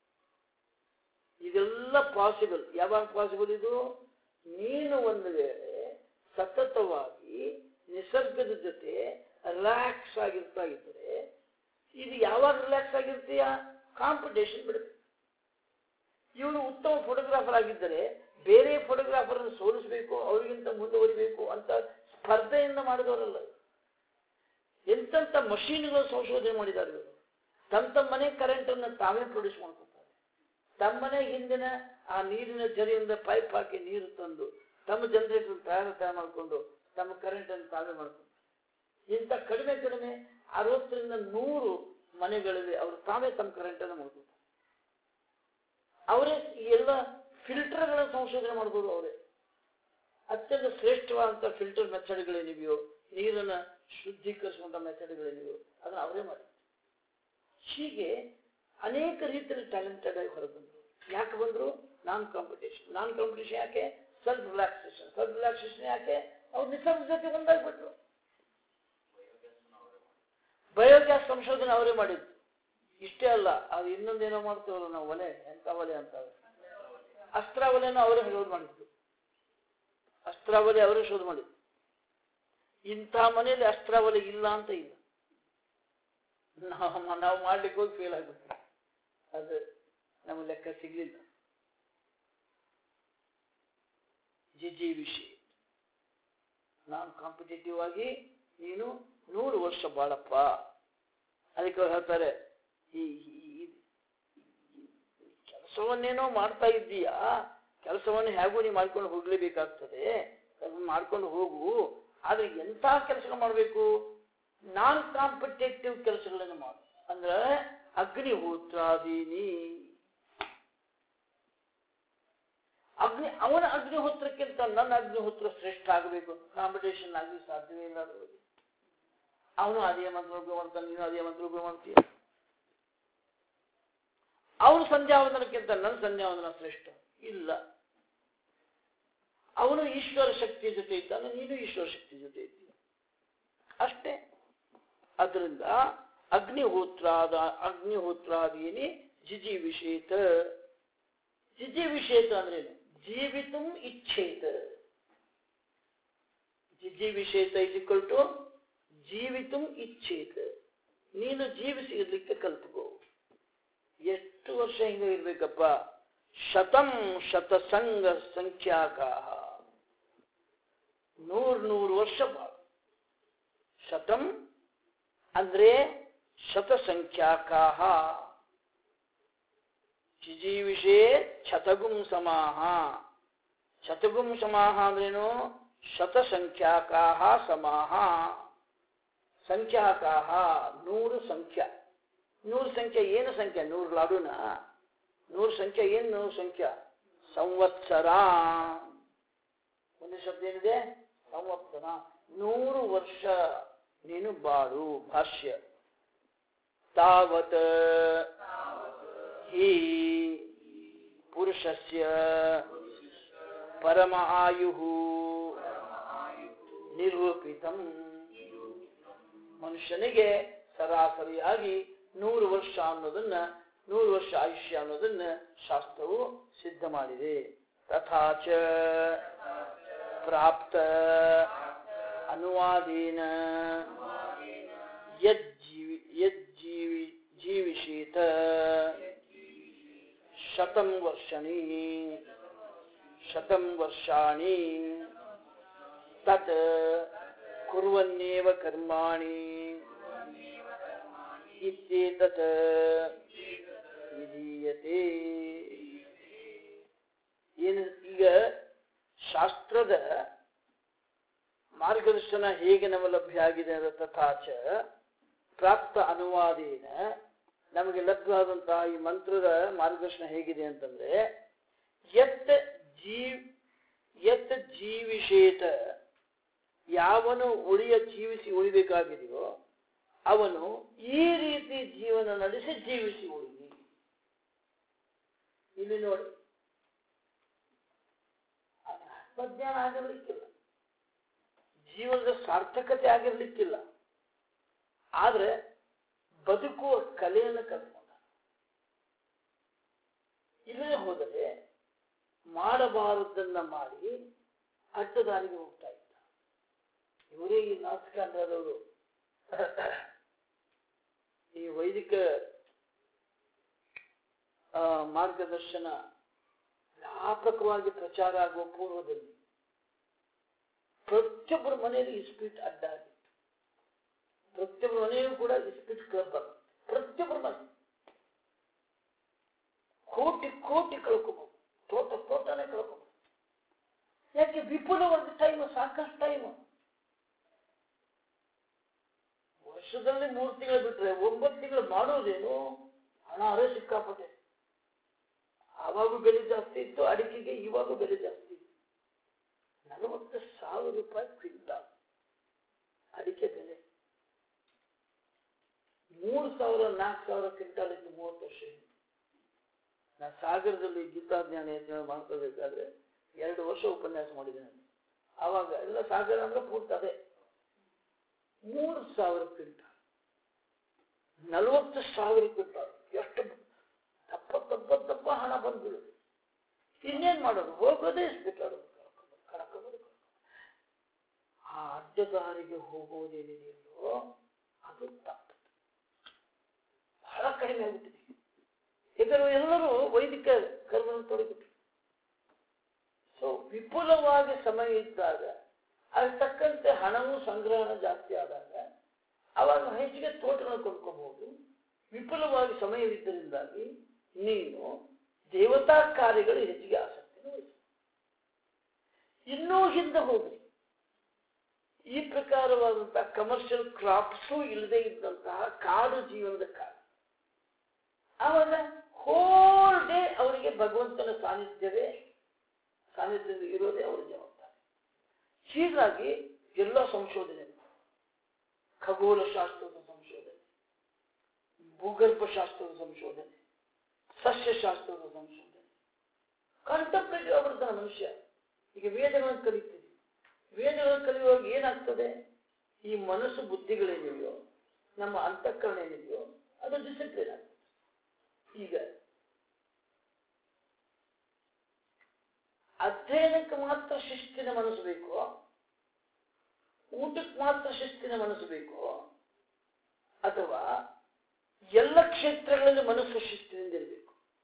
ಇದೆಲ್ಲ ಪಾಸಿಬಲ್ ಯಾವಾಗ ಪಾಸಿಬಲ್ ಇದು ನೀನು ಒಂದು ವೇಳೆ ಸತತವಾಗಿ ನಿಸರ್ಗದ ಜೊತೆ ರಿಲ್ಯಾಕ್ಸ್ ಆಗಿರ್ತಾ ಇದ್ದರೆ ಇದು ಯಾವಾಗ ರಿಲ್ಯಾಕ್ಸ್ ಆಗಿರ್ತೀಯ ಕಾಂಪಿಟೇಷನ್ ಬಿಡಬೇಕು ಇವನು ಉತ್ತಮ ಫೋಟೋಗ್ರಾಫರ್ ಆಗಿದ್ದರೆ ಬೇರೆ ಫೋಟೋಗ್ರಾಫರ್ ಸೋಲಿಸಬೇಕು ಅವರಿಗಿಂತ ಮುಂದುವರಿಬೇಕು ಅಂತ ಸ್ಪರ್ಧೆಯಿಂದ ಮಾಡಿದವರಲ್ಲ ಎಂತೆಂಥ ಮಷೀನ್ಗಳು ಸಂಶೋಧನೆ ಮಾಡಿದ್ದಾರೆ ಇವರು ತಮ್ಮ ತಮ್ಮ ಮನೆ ಕರೆಂಟ್ ಅನ್ನು ತಾವೇ ಪ್ರೊಡ್ಯೂಸ್ ಮಾಡ್ಕೊತಾರೆ ತಮ್ಮ ಮನೆ ಹಿಂದಿನ ಆ ನೀರಿನ ಜರಿಯಿಂದ ಪೈಪ್ ಹಾಕಿ ನೀರು ತಂದು ತಮ್ಮ ಜನರೇಟರ್ ತಯಾರು ತಯಾರು ಮಾಡಿಕೊಂಡು ತಮ್ಮ ಕರೆಂಟ್ ಅನ್ನು ತಾವೇ ಮಾಡ್ಕೊಂತಾರೆ ಇಂಥ ಕಡಿಮೆ ಕಡಿಮೆ ಅರವತ್ತರಿಂದ ನೂರು ಮನೆಗಳಲ್ಲಿ ಅವರು ತಾವೇ ತಮ್ಮ ಕರೆಂಟ್ ಅನ್ನು ಮಾಡ್ಕೊತಾರೆ ಅವರೇ ಈ ಎಲ್ಲ ಫಿಲ್ಟರ್ಗಳ ಸಂಶೋಧನೆ ಮಾಡ್ಬೋದು ಅವರೇ ಅತ್ಯಂತ ಶ್ರೇಷ್ಠವಾದಂಥ ಫಿಲ್ಟರ್ ಮೆಥಡ್ಗಳೇನಿವೆಯೋ ನೀರನ್ನ ಶುದ್ಧೀಕರಿಸುವಂಥ ಮೆಥಡ್ಗಳೇನಿವೆಯೋ ಅದನ್ನು ಅವರೇ ಮಾಡಿ ಹೀಗೆ ಅನೇಕ ರೀತಿಯಲ್ಲಿ ಟ್ಯಾಲೆಂಟೆಡ್ ಆಗಿ ಹೊರಬಂದರು ಯಾಕೆ ಬಂದರು ನಾನ್ ಕಾಂಪಿಟೇಷನ್ ನಾನ್ ಕಾಂಪಿಟೇಷನ್ ಯಾಕೆ ಸೆಲ್ಫ್ ರಿಲ್ಯಾಕ್ಸೇಷನ್ ಸೆಲ್ಫ್ ರಿಲ್ಯಾಕ್ಸೇಷನ್ ಯಾಕೆ ಅವ್ರು ನಿಸರ್ಗ ಜೊತೆ ಒಂದಾಗ್ಬಿಟ್ರು ಬಯೋಗ್ಯಾಸ್ ಸಂಶೋಧನೆ ಅವರೇ ಮಾಡಿದ್ದು ಇಷ್ಟೇ ಅಲ್ಲ ಅದು ಇನ್ನೊಂದೇನೋ ಮಾಡ್ತೀವಲ್ಲ ನಾವು ಒಲೆ ಎಂತ ಒಲೆ ಅಂತ ಅಸ್ತ್ರಾವಲೆನೂ ಅವರೇ ಶೋಧ ಮಾಡಿದ್ದು ಅಸ್ತ್ರಾವಲೆ ಅವರೇ ಶೋಧ ಮಾಡಿದ್ದು ಇಂಥ ಮನೆಯಲ್ಲಿ ಅಸ್ತ್ರಾವಲೆ ಇಲ್ಲ ಅಂತ ಇಲ್ಲ ನಾವು ನಾವು ಮಾಡ್ಲಿಕ್ಕೆ ಹೋಗಿ ಫೇಲ್ ಆಗ್ಬಿಟ್ಟು ಅದು ನಮ್ಮ ಲೆಕ್ಕ ಸಿಗ್ಲಿಲ್ಲ ಜಿಜಿ ವಿಷಯ ನಾನು ಕಾಂಪಿಟೇಟಿವ್ ಆಗಿ ನೀನು ನೂರು ವರ್ಷ ಬಾಳಪ್ಪ ಅದಕ್ಕೆ ಅವ್ರು ಹೇಳ್ತಾರೆ ಈ ಈ- ಈ ಕೆಲಸವನ್ನೇನೋ ಮಾಡ್ತಾ ಇದ್ದೀಯಾ ಕೆಲಸವನ್ನು ಹೇಗೂ ನೀ ಮಾಡ್ಕೊಂಡು ಹೋಗ್ಲೇಬೇಕಾಗ್ತದೆ ಅದನ್ನ ಮಾಡ್ಕೊಂಡು ಹೋಗು ಆದ್ರೆ ಎಂಥ ಕೆಲಸ ಮಾಡಬೇಕು ನಾನ್ ಕಾಂಪಿಟೇಟಿವ್ ಕೆಲಸಗಳನ್ನು ಮಾಡು ಅಂದ್ರೆ ಅಗ್ನಿಹೋತ್ರಾದೀನಿ ಅಗ್ನಿ ಅವನ ಅಗ್ನಿಹೋತ್ರಕ್ಕಿಂತ ನನ್ನ ಅಗ್ನಿಹೋತ್ರ ಶ್ರೇಷ್ಠ ಆಗಬೇಕು ಕಾಂಪಿಟೇಷನ್ ಆಗಲಿ ಸಾಧ್ಯವೇ ಇಲ್ಲ ಅದರೊಳಗೆ ಅವನು ಅದೇ ಮಂತ್ರ ಮಾಡ್ತಾನೆ ನೀನು ಅದೇ ಮಂತ್ರ ಮಾಡ್ತೀಯ ಅವನು ಸಂಧ್ಯಾವಂದನಕ್ಕಿಂತ ನನ್ನ ಸಂಧ್ಯಾವಂದನ ಶ್ರೇಷ್ಠ ಇಲ್ಲ ಅವನು ಈಶ್ವರ ಶಕ್ತಿಯ ಜೊತೆ ಇದ್ದಾನೆ ನೀನು ಈಶ್ವರ ಶಕ್ತಿ ಜೊತೆ ಇದ್ದೀಯ ಅಷ್ಟೇ ಅದರಿಂದ ಅಗ್ನಿಹೋತ್ರಾದ ಅಗ್ನಿಹೋತ್ರಾದೀನಿ ಜಿಜಿವಿಷೇತ ಜಿಜಿವಿಷೇತ ಅಂದ್ರೇನು ಜೀವಿತು ಇಚ್ಛೇತ ಜಿಜಿವಿಷೇತ ಇಸ್ ಟು ಜೀವಿತು ಇಚ್ಛೇತ ನೀನು ಜೀವಿಸಿ ಇರ್ಲಿಕ್ಕೆ ಕಲ್ತ್ಕೋ ಎಷ್ಟು ವರ್ಷ ಹಿಂಗೆ ಇರ್ಬೇಕಪ್ಪ ಶತಂ ಶತಸಂಗ ಸಂಖ್ಯಾಕ ನೂರ್ ನೂರು ವರ್ಷ ಬಾಳು ಶತಂ ಅಂದ್ರೆ ಶತಸಂಖ್ಯಾಕಾಹ ಜಿಜೀವಿಷೇ ಶತಗುಂ ಸಮಾಹ ಶತಗುಂ ಸಮಾಹ ಅಂದ್ರೇನು ಶತಸಂಖ್ಯಾಕಾಹ ಸಮಾಹ ಸಂಖ್ಯಾಕಾಹ ನೂರು ಸಂಖ್ಯಾ ನೂರು ಸಂಖ್ಯೆ ಏನು ಸಂಖ್ಯೆ ನೂರು ಲಾಡುನ ನೂರು ಸಂಖ್ಯೆ ಏನು ನೂರು ಸಂಖ್ಯೆ ಸಂವತ್ಸರ ಒಂದು ಶಬ್ದ ಏನಿದೆ ಸಂವತ್ಸರ ನೂರು ವರ್ಷ ನೀನು ಬಾಳು ಭಾಷ್ಯ ತಾವತ್ ಹಿ ಪುರುಷಸ್ಯ ಪರಮ ಆಯು ನಿರೂಪಿತಂ ಮನುಷ್ಯನಿಗೆ ಸರಾಸರಿಯಾಗಿ ನೂರು ವರ್ಷ ಅನ್ನೋದನ್ನ ನೂರು ವರ್ಷ ಆಯುಷ್ಯ ಅನ್ನೋದನ್ನ ಶಾಸ್ತ್ರವು ಸಿದ್ಧ ಮಾಡಿದೆ ತಥಾಚ ಪ್ರಾಪ್ತ ಅನುವಾದೇನ ಯಜ್ಜೀವಿ ಯಜ್ಜೀವಿ ಜೀವಿಷೇತ ಶತಂ ವರ್ಷಣಿ ಶತಂ ವರ್ಷಾಣಿ ತತ್ ಕುರ್ವನ್ನೇವ ಕರ್ಮಾಣಿ ಇತ್ಯೇತತ್ ವಿಧೀಯತೆ ಏನು ಈಗ ಶಾಸ್ತ್ರದ ಮಾರ್ಗದರ್ಶನ ಹೇಗೆ ನಮ್ಮ ಲಭ್ಯ ಆಗಿದೆ ಅಂದ್ರೆ ತಥಾಚ ಪ್ರಾಪ್ತ ಅನುವಾದೇನ ನಮಗೆ ಲಭ್ಯವಾದಂತಹ ಈ ಮಂತ್ರದ ಮಾರ್ಗದರ್ಶನ ಹೇಗಿದೆ ಅಂತಂದ್ರೆ ಯತ್ ಜೀವ್ ಯತ್ ಜೀವಿಷೇತ ಯಾವನು ಉಳಿಯ ಜೀವಿಸಿ ಉಳಿಬೇಕಾಗಿದೆಯೋ ಅವನು ಈ ರೀತಿ ಜೀವನ ನಡೆಸಿ ಜೀವಿಸಿ ಉಳಿದಿ ಇಲ್ಲಿ ನೋಡಿ ಅವನ ಆತ್ಮಜ್ಞಾನ ಆಗಿರ್ಲಿಕ್ಕಿಲ್ಲ ಜೀವನದ ಸಾರ್ಥಕತೆ ಆಗಿರ್ಲಿಕ್ಕಿಲ್ಲ ಆದ್ರೆ ಬದುಕುವ ಕಲೆಯನ್ನು ಕಲ್ತ್ಕೊಂಡ ಇಲ್ಲದೆ ಹೋದರೆ ಮಾಡಬಾರದನ್ನ ಮಾಡಿ ಅಡ್ಡದಾರಿಗೆ ಹೋಗ್ತಾ ಇದ್ದ ಇವರೇ ಈ ನಾಸ್ಕಾಂಡ್ರದವರು ಈ ವೈದಿಕ ಆ, ಮಾರ್ಗದರ್ಶನ ವ್ಯಾಪಕವಾಗಿ ಪ್ರಚಾರ ಆಗುವ ಪೂರ್ವದಲ್ಲಿ ಪ್ರತಿಯೊಬ್ಬರ ಮನೆಯಲ್ಲಿ ಇಸ್ಪೀಟ್ ಅಡ್ಡ ಆಗಿತ್ತು ಪ್ರತಿಯೊಬ್ಬರ ಮನೆಯೂ ಕೂಡ ಇಸ್ಪೀಟ್ ಕ್ಲಬ್ ಆಗುತ್ತೆ ಪ್ರತಿಯೊಬ್ಬರ ಮನೆ ಕೋಟಿ ಕೋಟಿ ಕಳ್ಕೊಬಹುದು ತೋಟ ತೋಟನೇ ಕಳ್ಕೊಬಹುದು ಯಾಕೆ ವಿಪುಲವಾದ ಟೈಮ್ ಸಾಕಷ್ಟು ಟೈಮ್ ವರ್ಷದಲ್ಲಿ ಮೂರು ತಿಂಗಳು ಬಿಟ್ರೆ ಒಂಬತ್ತು ತಿಂಗಳು ಮಾಡೋದೇನು ಹಣ ಅರೆ ಸಿಕ್ಕಾಪಟ್ಟೆ ಆವಾಗೂ ಬೆಲೆ ಜಾಸ್ತಿ ಇತ್ತು ಅಡಿಕೆಗೆ ಇವಾಗೂ ಬೆಲೆ ಜಾಸ್ತಿ ಇತ್ತು ನಲವತ್ತು ಸಾವಿರ ರೂಪಾಯಿ ಕ್ವಿಂಟಾಲ್ ಅಡಿಕೆ ಬೆಲೆ ಮೂರು ಸಾವಿರ ನಾಲ್ಕು ಸಾವಿರ ಕ್ವಿಂಟಾಲ್ ಇತ್ತು ಮೂವತ್ತು ವರ್ಷ ಹಿಂದೆ ನಾ ಸಾಗರದಲ್ಲಿ ಗೀತಾಜ್ಞಾನ ಯಜ್ಞ ಮಾಡ್ಕೋಬೇಕಾದ್ರೆ ಎರಡು ವರ್ಷ ಉಪನ್ಯಾಸ ಮಾಡಿದ್ದೇನೆ ಆವಾಗ ಎಲ್ಲ ಸಾಗರ ಅಂದ್ರೆ ಪೂರ್ತಿ ಅದೇ ಮೂರು ಸಾವಿರ ಕ್ವಿಂಟಾಲ್ ನಲವತ್ತು ಸಾವಿರ ಕ್ವಿಂಟಾಲ್ ಎಷ್ಟು ದಪ್ಪ ದಪ್ಪ ದಪ್ಪ ಹಣ ಬಂದ್ಬಿಡುದು ಇನ್ನೇನ್ ಮಾಡೋದು ಹೋಗೋದೇ ಬಿಟ್ಟಾಡೋದು ಕಳ್ಕೊಂಬೋದು ಆ ಅಡ್ಡದಾರಿಗೆ ಹೋಗೋದೇನಿದೆಯೋ ಅದು ತಪ್ಪು ಬಹಳ ಕಡಿಮೆ ಆಗುತ್ತಿದೆ ಯಾಕಂದ್ರೆ ಎಲ್ಲರೂ ವೈದಿಕ ಕರ್ಮವನ್ನು ತೊಡಗಿಬಿಟ್ರು ಸೊ ವಿಪುಲವಾಗಿ ಸಮಯ ಇದ್ದಾಗ ಅದಕ್ಕೆ ತಕ್ಕಂತೆ ಹಣವು ಸಂಗ್ರಹಣ ಜಾಸ್ತಿ ಆದಾಗ ಅವಾಗ ಹೆಚ್ಚಿಗೆ ತೋಟಗಳನ್ನು ಕೊಂಡ್ಕೋಬಹುದು ವಿಪುಲವಾಗಿ ಸಮಯವಿದ್ದರಿಂದಾಗಿ ನೀನು ದೇವತಾ ಕಾರ್ಯಗಳು ಹೆಚ್ಚಿಗೆ ಆಸಕ್ತಿ ವಹಿಸು ಇನ್ನೂ ಹಿಂದೆ ಹೋಗ್ರಿ ಈ ಪ್ರಕಾರವಾದಂತಹ ಕಮರ್ಷಿಯಲ್ ಕ್ರಾಪ್ಸು ಇಲ್ಲದೆ ಇದ್ದಂತಹ ಕಾಡು ಜೀವನದ ಕಾಲ ಆವಾಗ ಹೋಲ್ ಡೇ ಅವರಿಗೆ ಭಗವಂತನ ಸಾನ್ನಿಧ್ಯವೇ ಸಾನ್ನಿಧ್ಯದಲ್ಲಿ ಇರೋದೇ ಅವರ ಜವಾಬ್ದಾರಿ ಹೀಗಾಗಿ ಎಲ್ಲ ಸಂಶೋಧನೆ ಖಗೋಳ ಶಾಸ್ತ್ರದ ಸಂಶೋಧನೆ ಭೂಗರ್ಭ ಶಾಸ್ತ್ರದ ಸಂಶೋಧನೆ ಸಸ್ಯಶಾಸ್ತ್ರದ ಸಂಶೋಧನೆ ಕಂಟೆಂಪ್ರೇಟಿವ್ ಆಗ್ಬಿಡ್ತಾನೆ ಮನುಷ್ಯ ಈಗ ವೇದಗಳನ್ನು ಕಲಿತೀವಿ ವೇದಗಳನ್ನು ಕಲಿಯುವಾಗ ಏನಾಗ್ತದೆ ಈ ಮನಸ್ಸು ಬುದ್ಧಿಗಳೇನಿದೆಯೋ ನಮ್ಮ ಅಂತಃಕರಣ ಏನಿದೆಯೋ ಅದು ಡಿಸಿಪ್ಲಿನ್ ಆಗ್ತದೆ ಈಗ ಅಧ್ಯಯನಕ್ಕೆ ಮಾತ್ರ ಶಿಸ್ತಿನ ಮನಸ್ಸು ಬೇಕು ಊಟಕ್ಕೆ ಮಾತ್ರ ಶಿಸ್ತಿನ ಮನಸ್ಸು ಬೇಕು ಅಥವಾ ಎಲ್ಲ ಕ್ಷೇತ್ರಗಳಲ್ಲಿ ಮನಸ್ಸು ಶಿಸ್ತಿನಿಂದ ಇರಬೇಕು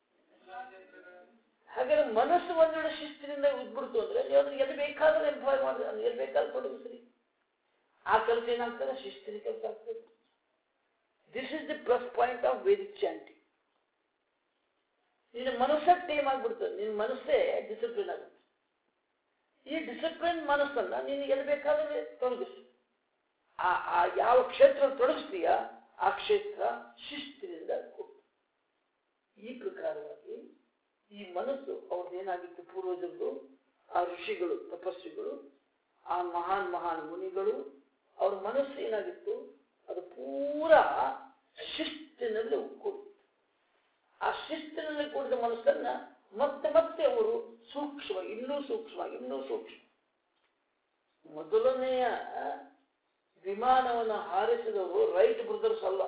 ಹಾಗಾದ್ರೆ ಮನಸ್ಸು ಒಂದೆರಡು ಶಿಸ್ತಿನಿಂದ ಉದ್ಬಿಡ್ತು ಅಂದ್ರೆ ನೀವು ಅದನ್ನ ಎಲ್ಲಿ ಬೇಕಾದ್ರೆ ಎಂಪ್ಲಾಯ್ ಮಾಡಿ ಅಲ್ಲಿ ಎಲ್ಲಿ ಬೇಕಾದ್ರೆ ತೊಡಗಿಸ್ರಿ ಆ ಕೆಲಸ ಏನಾಗ್ತದೆ ಶಿಸ್ತಿನ ಕೆಲಸ ಆಗ್ತದೆ this is the plus point of Vedic chanting ನಿನ್ನ ಮನಸ್ಸೇ ಟೀಮ್ ಆಗ್ಬಿಡ್ತದೆ ನಿನ್ನ ಮನಸ್ಸೇ ಡಿಸಿಪ್ಲಿನ್ ಆಗುತ್ತೆ ಈ ಡಿಸಿಪ್ಲಿನ್ ಮನಸ್ಸನ್ನ ನೀನು ಎಲ್ಲಿ ಬೇಕಾದ್ರೆ ತೊಡಗಿಸು ಆ ಆ ಯಾವ ಕ್ಷೇತ್ರ ತೊಡಗಿಸ್ತೀಯ ಆ ಕ್ಷೇತ್ರ ಶಿಸ್ತಿನಿಂದ ಕೂಡ್ತು. ಈ ಪ್ರಕಾರವಾಗಿ ಈ ಮನಸ್ಸು ಅವ್ರದ್ದೇನಾಗಿತ್ತು ಪೂರ್ವಜರದು ಆ ಋಷಿಗಳು ತಪಸ್ವಿಗಳು ಆ ಮಹಾನ್ ಮಹಾನ್ ಮುನಿಗಳು ಅವ್ರ ಮನಸ್ಸು ಏನಾಗಿತ್ತು ಅದು ಪೂರಾ ಶಿಸ್ತಿನಲ್ಲಿ ಕೂಡಿತ್ತು ಆ ಶಿಸ್ತಿನಲ್ಲಿ ಕೂಡಿದ ಮನಸ್ಸನ್ನ ಮತ್ತೆ ಮತ್ತೆ ಅವರು ಸೂಕ್ಷ್ಮ ಇನ್ನೂ ಸೂಕ್ಷ್ಮ ಇನ್ನೂ ಸೂಕ್ಷ್ಮ ಮೊದಲನೆಯ ವಿಮಾನವನ್ನು ಹಾರಿಸಿದವರು ರೈಟ್ ಬ್ರದರ್ಸ್ ಅಲ್ಲ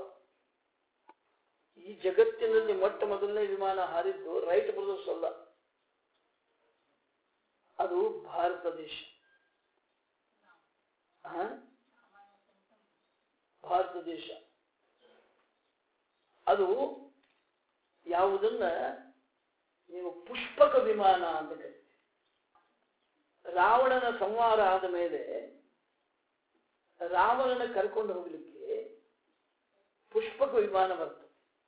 ಈ ಜಗತ್ತಿನಲ್ಲಿ ಮೊಟ್ಟ ಮೊದಲನೇ ವಿಮಾನ ಹಾರಿದ್ದು ರೈಟ್ ಬ್ರದರ್ಸ್ ಅಲ್ಲ ಅದು ಭಾರತ ದೇಶ ಆ? ಭಾರತ ದೇಶ ಅದು ಯಾವುದನ್ನ ನೀವು ಪುಷ್ಪಕ ವಿಮಾನ ಅಂತ ಕರೀತೀವಿ ರಾವಣನ ಸಂಹಾರ ಆದ ಮೇಲೆ ರಾವಣನ ಕರ್ಕೊಂಡು ಹೋಗ್ಲಿಕ್ಕೆ ಪುಷ್ಪಕ ವಿಮಾನ ಬರ್ತದೆ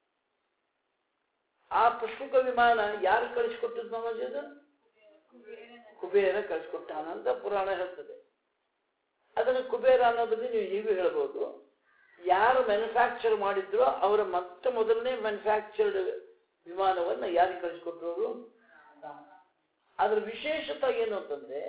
ಆ ಪುಷ್ಪಕ ವಿಮಾನ ಯಾರು ಕಳಿಸ್ಕೊಟ್ಟದ್ದು ನಮಗೆ ಅದು ಕುಬೇರ ಕಳಿಸ್ಕೊಟ್ಟಾನ ಅಂತ ಪುರಾಣ ಹೇಳ್ತದೆ ಅದನ್ನು ಕುಬೇರ ಅನ್ನೋದನ್ನು ನೀವು ಹೀಗೂ ಹೇಳ್ಬೋದು ಯಾರು ಮ್ಯಾನುಫ್ಯಾಕ್ಚರ್ ಮಾಡಿದ್ರೋ ಅವರ ಮೊತ್ತ ಮೊದಲನೇ ಮ್ಯಾನುಫ್ಯಾಕ್ಚರ್ಡ್ ವಿಮಾನವನ್ನ ಯಾರಿಗೆ ಕಳಿಸ್ಕೊಟ್ರು ಅವರು ಅದ್ರ ವಿಶೇಷತೆ ಏನು ಅಂತಂದ್ರೆ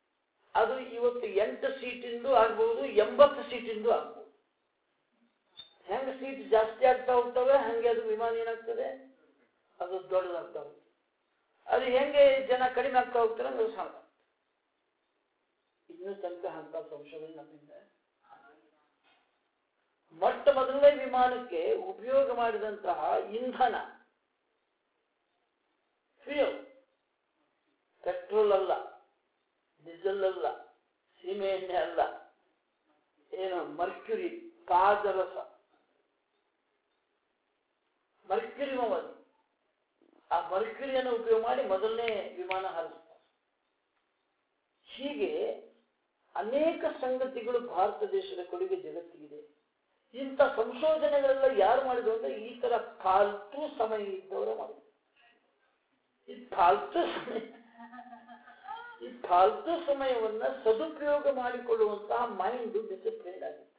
ಅದು ಇವತ್ತು ಎಂಟು ಸೀಟಿಂದು ಆಗ್ಬಹುದು ಎಂಬತ್ತು ಸೀಟಿಂದು ಆಗ್ಬಹುದು ಹೆಂಗೆ ಸೀಟ್ ಜಾಸ್ತಿ ಆಗ್ತಾ ಹೋಗ್ತವೆ ಹಂಗೆ ಅದು ವಿಮಾನ ಏನಾಗ್ತದೆ ಅದು ದೊಡ್ಡದಾಗ್ತಾ ಹೋಗ್ತದೆ ಅದು ಹೆಂಗೆ ಜನ ಕಡಿಮೆ ಆಗ್ತಾ ಹೋಗ್ತಾರೆ ಅದು ಸಣ್ಣ ಇನ್ನೂ ತನಕ ಅಂತ ಸಂಶೋಧನೆ ನಮ್ಮಿಂದ ಮೊಟ್ಟ ಮೊದಲನೇ ವಿಮಾನಕ್ಕೆ ಉಪಯೋಗ ಮಾಡಿದಂತಹ ಇಂಧನ ಫ್ಯೂಯಲ್ ಪೆಟ್ರೋಲ್ ಅಲ್ಲ ಡೀಸೆಲ್ ಅಲ್ಲ ಸೀಮೆ ಎಣ್ಣೆ ಅಲ್ಲ ಏನು ಮರ್ಕ್ಯುರಿ ಪಾದರಸ ಮರ್ಕ್ಯುರಿ ಮವದು ಆ ಮರ್ಕ್ಯುರಿಯನ್ನು ಉಪಯೋಗ ಮಾಡಿ ಮೊದಲನೇ ವಿಮಾನ ಹಾರಿಸ್ತಾರೆ ಹೀಗೆ ಅನೇಕ ಸಂಗತಿಗಳು ಭಾರತ ದೇಶದ ಕೊಡುಗೆ ಜಗತ್ತಿಗಿದೆ ಇಂಥ ಸಂಶೋಧನೆಗಳೆಲ್ಲ ಯಾರು ಮಾಡಿದ್ರು ಅಂದ್ರೆ ಈ ತರ ಫಾಲ್ತು ಸಮಯ ಇದ್ದವರ ಮಾಡಿದ್ರು ಈ ಫಾಲ್ತು ಸಮಯ ಈ ಫಾಲ್ತು ಸಮಯವನ್ನ ಸದುಪಯೋಗ ಮಾಡಿಕೊಳ್ಳುವಂತಹ ಮೈಂಡ್ ಡಿಸಿಪ್ಲೈನ್ ಆಗಿತ್ತು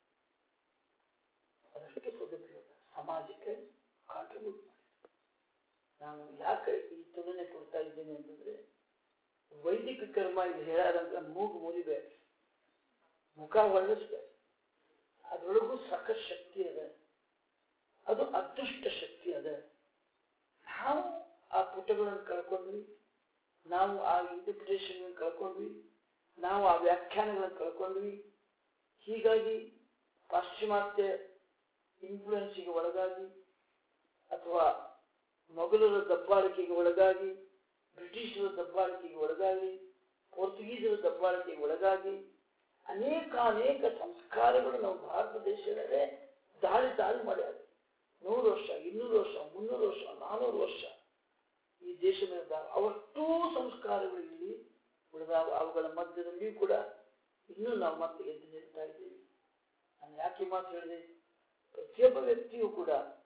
ಅದಕ್ಕೆ ಸದುಪಯೋಗ ಸಮಾಜಕ್ಕೆ ಕಾಂಟ್ರಿಬ್ಯೂಟ್ ಮಾಡಿ ನಾನು ಯಾಕೆ ಈ ತುಲನೆ ಕೊಡ್ತಾ ಇದ್ದೇನೆ ಅಂತಂದ್ರೆ ವೈದಿಕ ಕರ್ಮ ಇದು ಹೇಳಾರಂದ್ರೆ ಮೂಗು ಮುರಿಬೇಡ ಮುಖ ಒಳ್ಳಿಸ್ಬೇಡ ಅದರೊಳಗೂ ಸಾಕಷ್ಟು ಶಕ್ತಿ ಅದ ಅದು ಅದೃಷ್ಟ ಶಕ್ತಿ ಅದ ನಾವು ಆ ಪುಟಗಳನ್ನು ಕಳ್ಕೊಂಡ್ವಿ ನಾವು ಆ ಇಂಟರ್ಪ್ರಿಟೇಷನ್ ಕಳ್ಕೊಂಡ್ವಿ ನಾವು ಆ ವ್ಯಾಖ್ಯಾನಗಳನ್ನು ಕಳ್ಕೊಂಡ್ವಿ ಹೀಗಾಗಿ ಪಾಶ್ಚಿಮಾತ್ಯ ಇನ್ಫ್ಲುಯೆನ್ಸಿಗೆ ಒಳಗಾಗಿ ಅಥವಾ ಮೊಘಲರ ದಬ್ಬಾಳಿಕೆಗೆ ಒಳಗಾಗಿ ಬ್ರಿಟಿಷರ ದಬ್ಬಾಳಿಕೆಗೆ ಒಳಗಾಗಿ ಪೋರ್ಚುಗೀಸರ ದಬ್ಬಾಳಿಕೆಗೆ ಒಳಗಾಗಿ ಅನೇಕ ಅನೇಕ ಸಂಸ್ಕಾರಗಳು ನಾವು ಭಾರತ ದೇಶದಲ್ಲೇ ದಾಳಿ ದಾಳಿ ಮಾಡ್ಯಾರ ನೂರು ವರ್ಷ ಇನ್ನೂರು ವರ್ಷ ಮುನ್ನೂರು ವರ್ಷ ನಾನೂರು ವರ್ಷ ಈ ದೇಶದ ಅವಷ್ಟೂ ಸಂಸ್ಕಾರಗಳು ಇಲ್ಲಿ ಉಳಿದಾವ ಅವುಗಳ ಮಧ್ಯದಲ್ಲಿ ಕೂಡ ಇನ್ನೂ ನಾವು ಮತ್ತೆ ಎದ್ದು ನಿಲ್ತಾ ಇದ್ದೀವಿ ನಾನು ಯಾಕೆ ಮಾತು ಹೇಳಿದೆ ಪ್ರತಿಯೊಬ್ಬ ವ್ಯಕ್ತಿಯೂ ಕೂಡ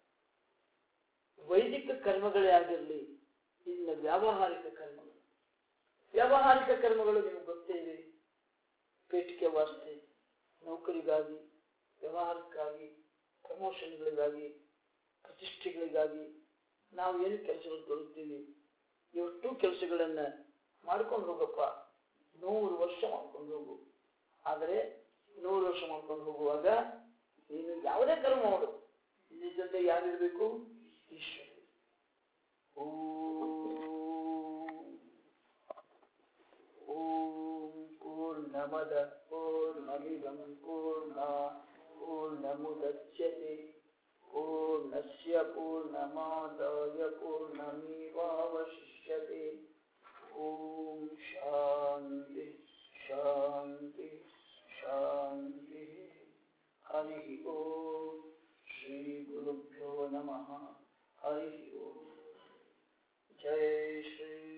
ವೈದಿಕ ಕರ್ಮಗಳೇ ಆಗಿರಲಿ ಇನ್ನು ವ್ಯಾವಹಾರಿಕ ಕರ್ಮಗಳು ವ್ಯಾವಹಾರಿಕ ಕರ್ಮಗಳು ನಿಮಗೆ ಗೊತ್ತೇ ಇವೆ ಪೇಟಿಕೆ ವಾಸ್ತೆ ನೌಕರಿಗಾಗಿ ವ್ಯವಹಾರಕ್ಕಾಗಿ ಪ್ರಮೋಷನ್ಗಳಿಗಾಗಿ ಪ್ರತಿಷ್ಠೆಗಳಿಗಾಗಿ ನಾವು ಏನು ಕೆಲಸಗಳು ತೊಡುತ್ತೀವಿ ಇವಷ್ಟು ಕೆಲಸಗಳನ್ನ ಮಾಡ್ಕೊಂಡು ಹೋಗಪ್ಪ ನೂರು ವರ್ಷ ಮಾಡ್ಕೊಂಡು ಹೋಗು ಆದರೆ ನೂರು ವರ್ಷ ಮಾಡ್ಕೊಂಡು ಹೋಗುವಾಗ ನೀನು ಯಾವುದೇ ಕರ್ಮ ಮಾಡು ನಿನ್ನ ಜೊತೆ ಯಾರಿರಬೇಕು ಈಶ್ವರ ಓಂ ಓಂ ಪೂರ್ಣಮದ ಪೂರ್ಣಮಿದಂ ಪೂರ್ಣ ಪೂರ್ಣಮುದಚ್ಯತೆ पूर्णस्य पूर्णमादाय पूर्णमेवावशिष्यते ॐ शान्ति शान्ति शान्तिः हरिः ॐ श्रीगुरुभ्यो नमः हरिः ॐ जय श्री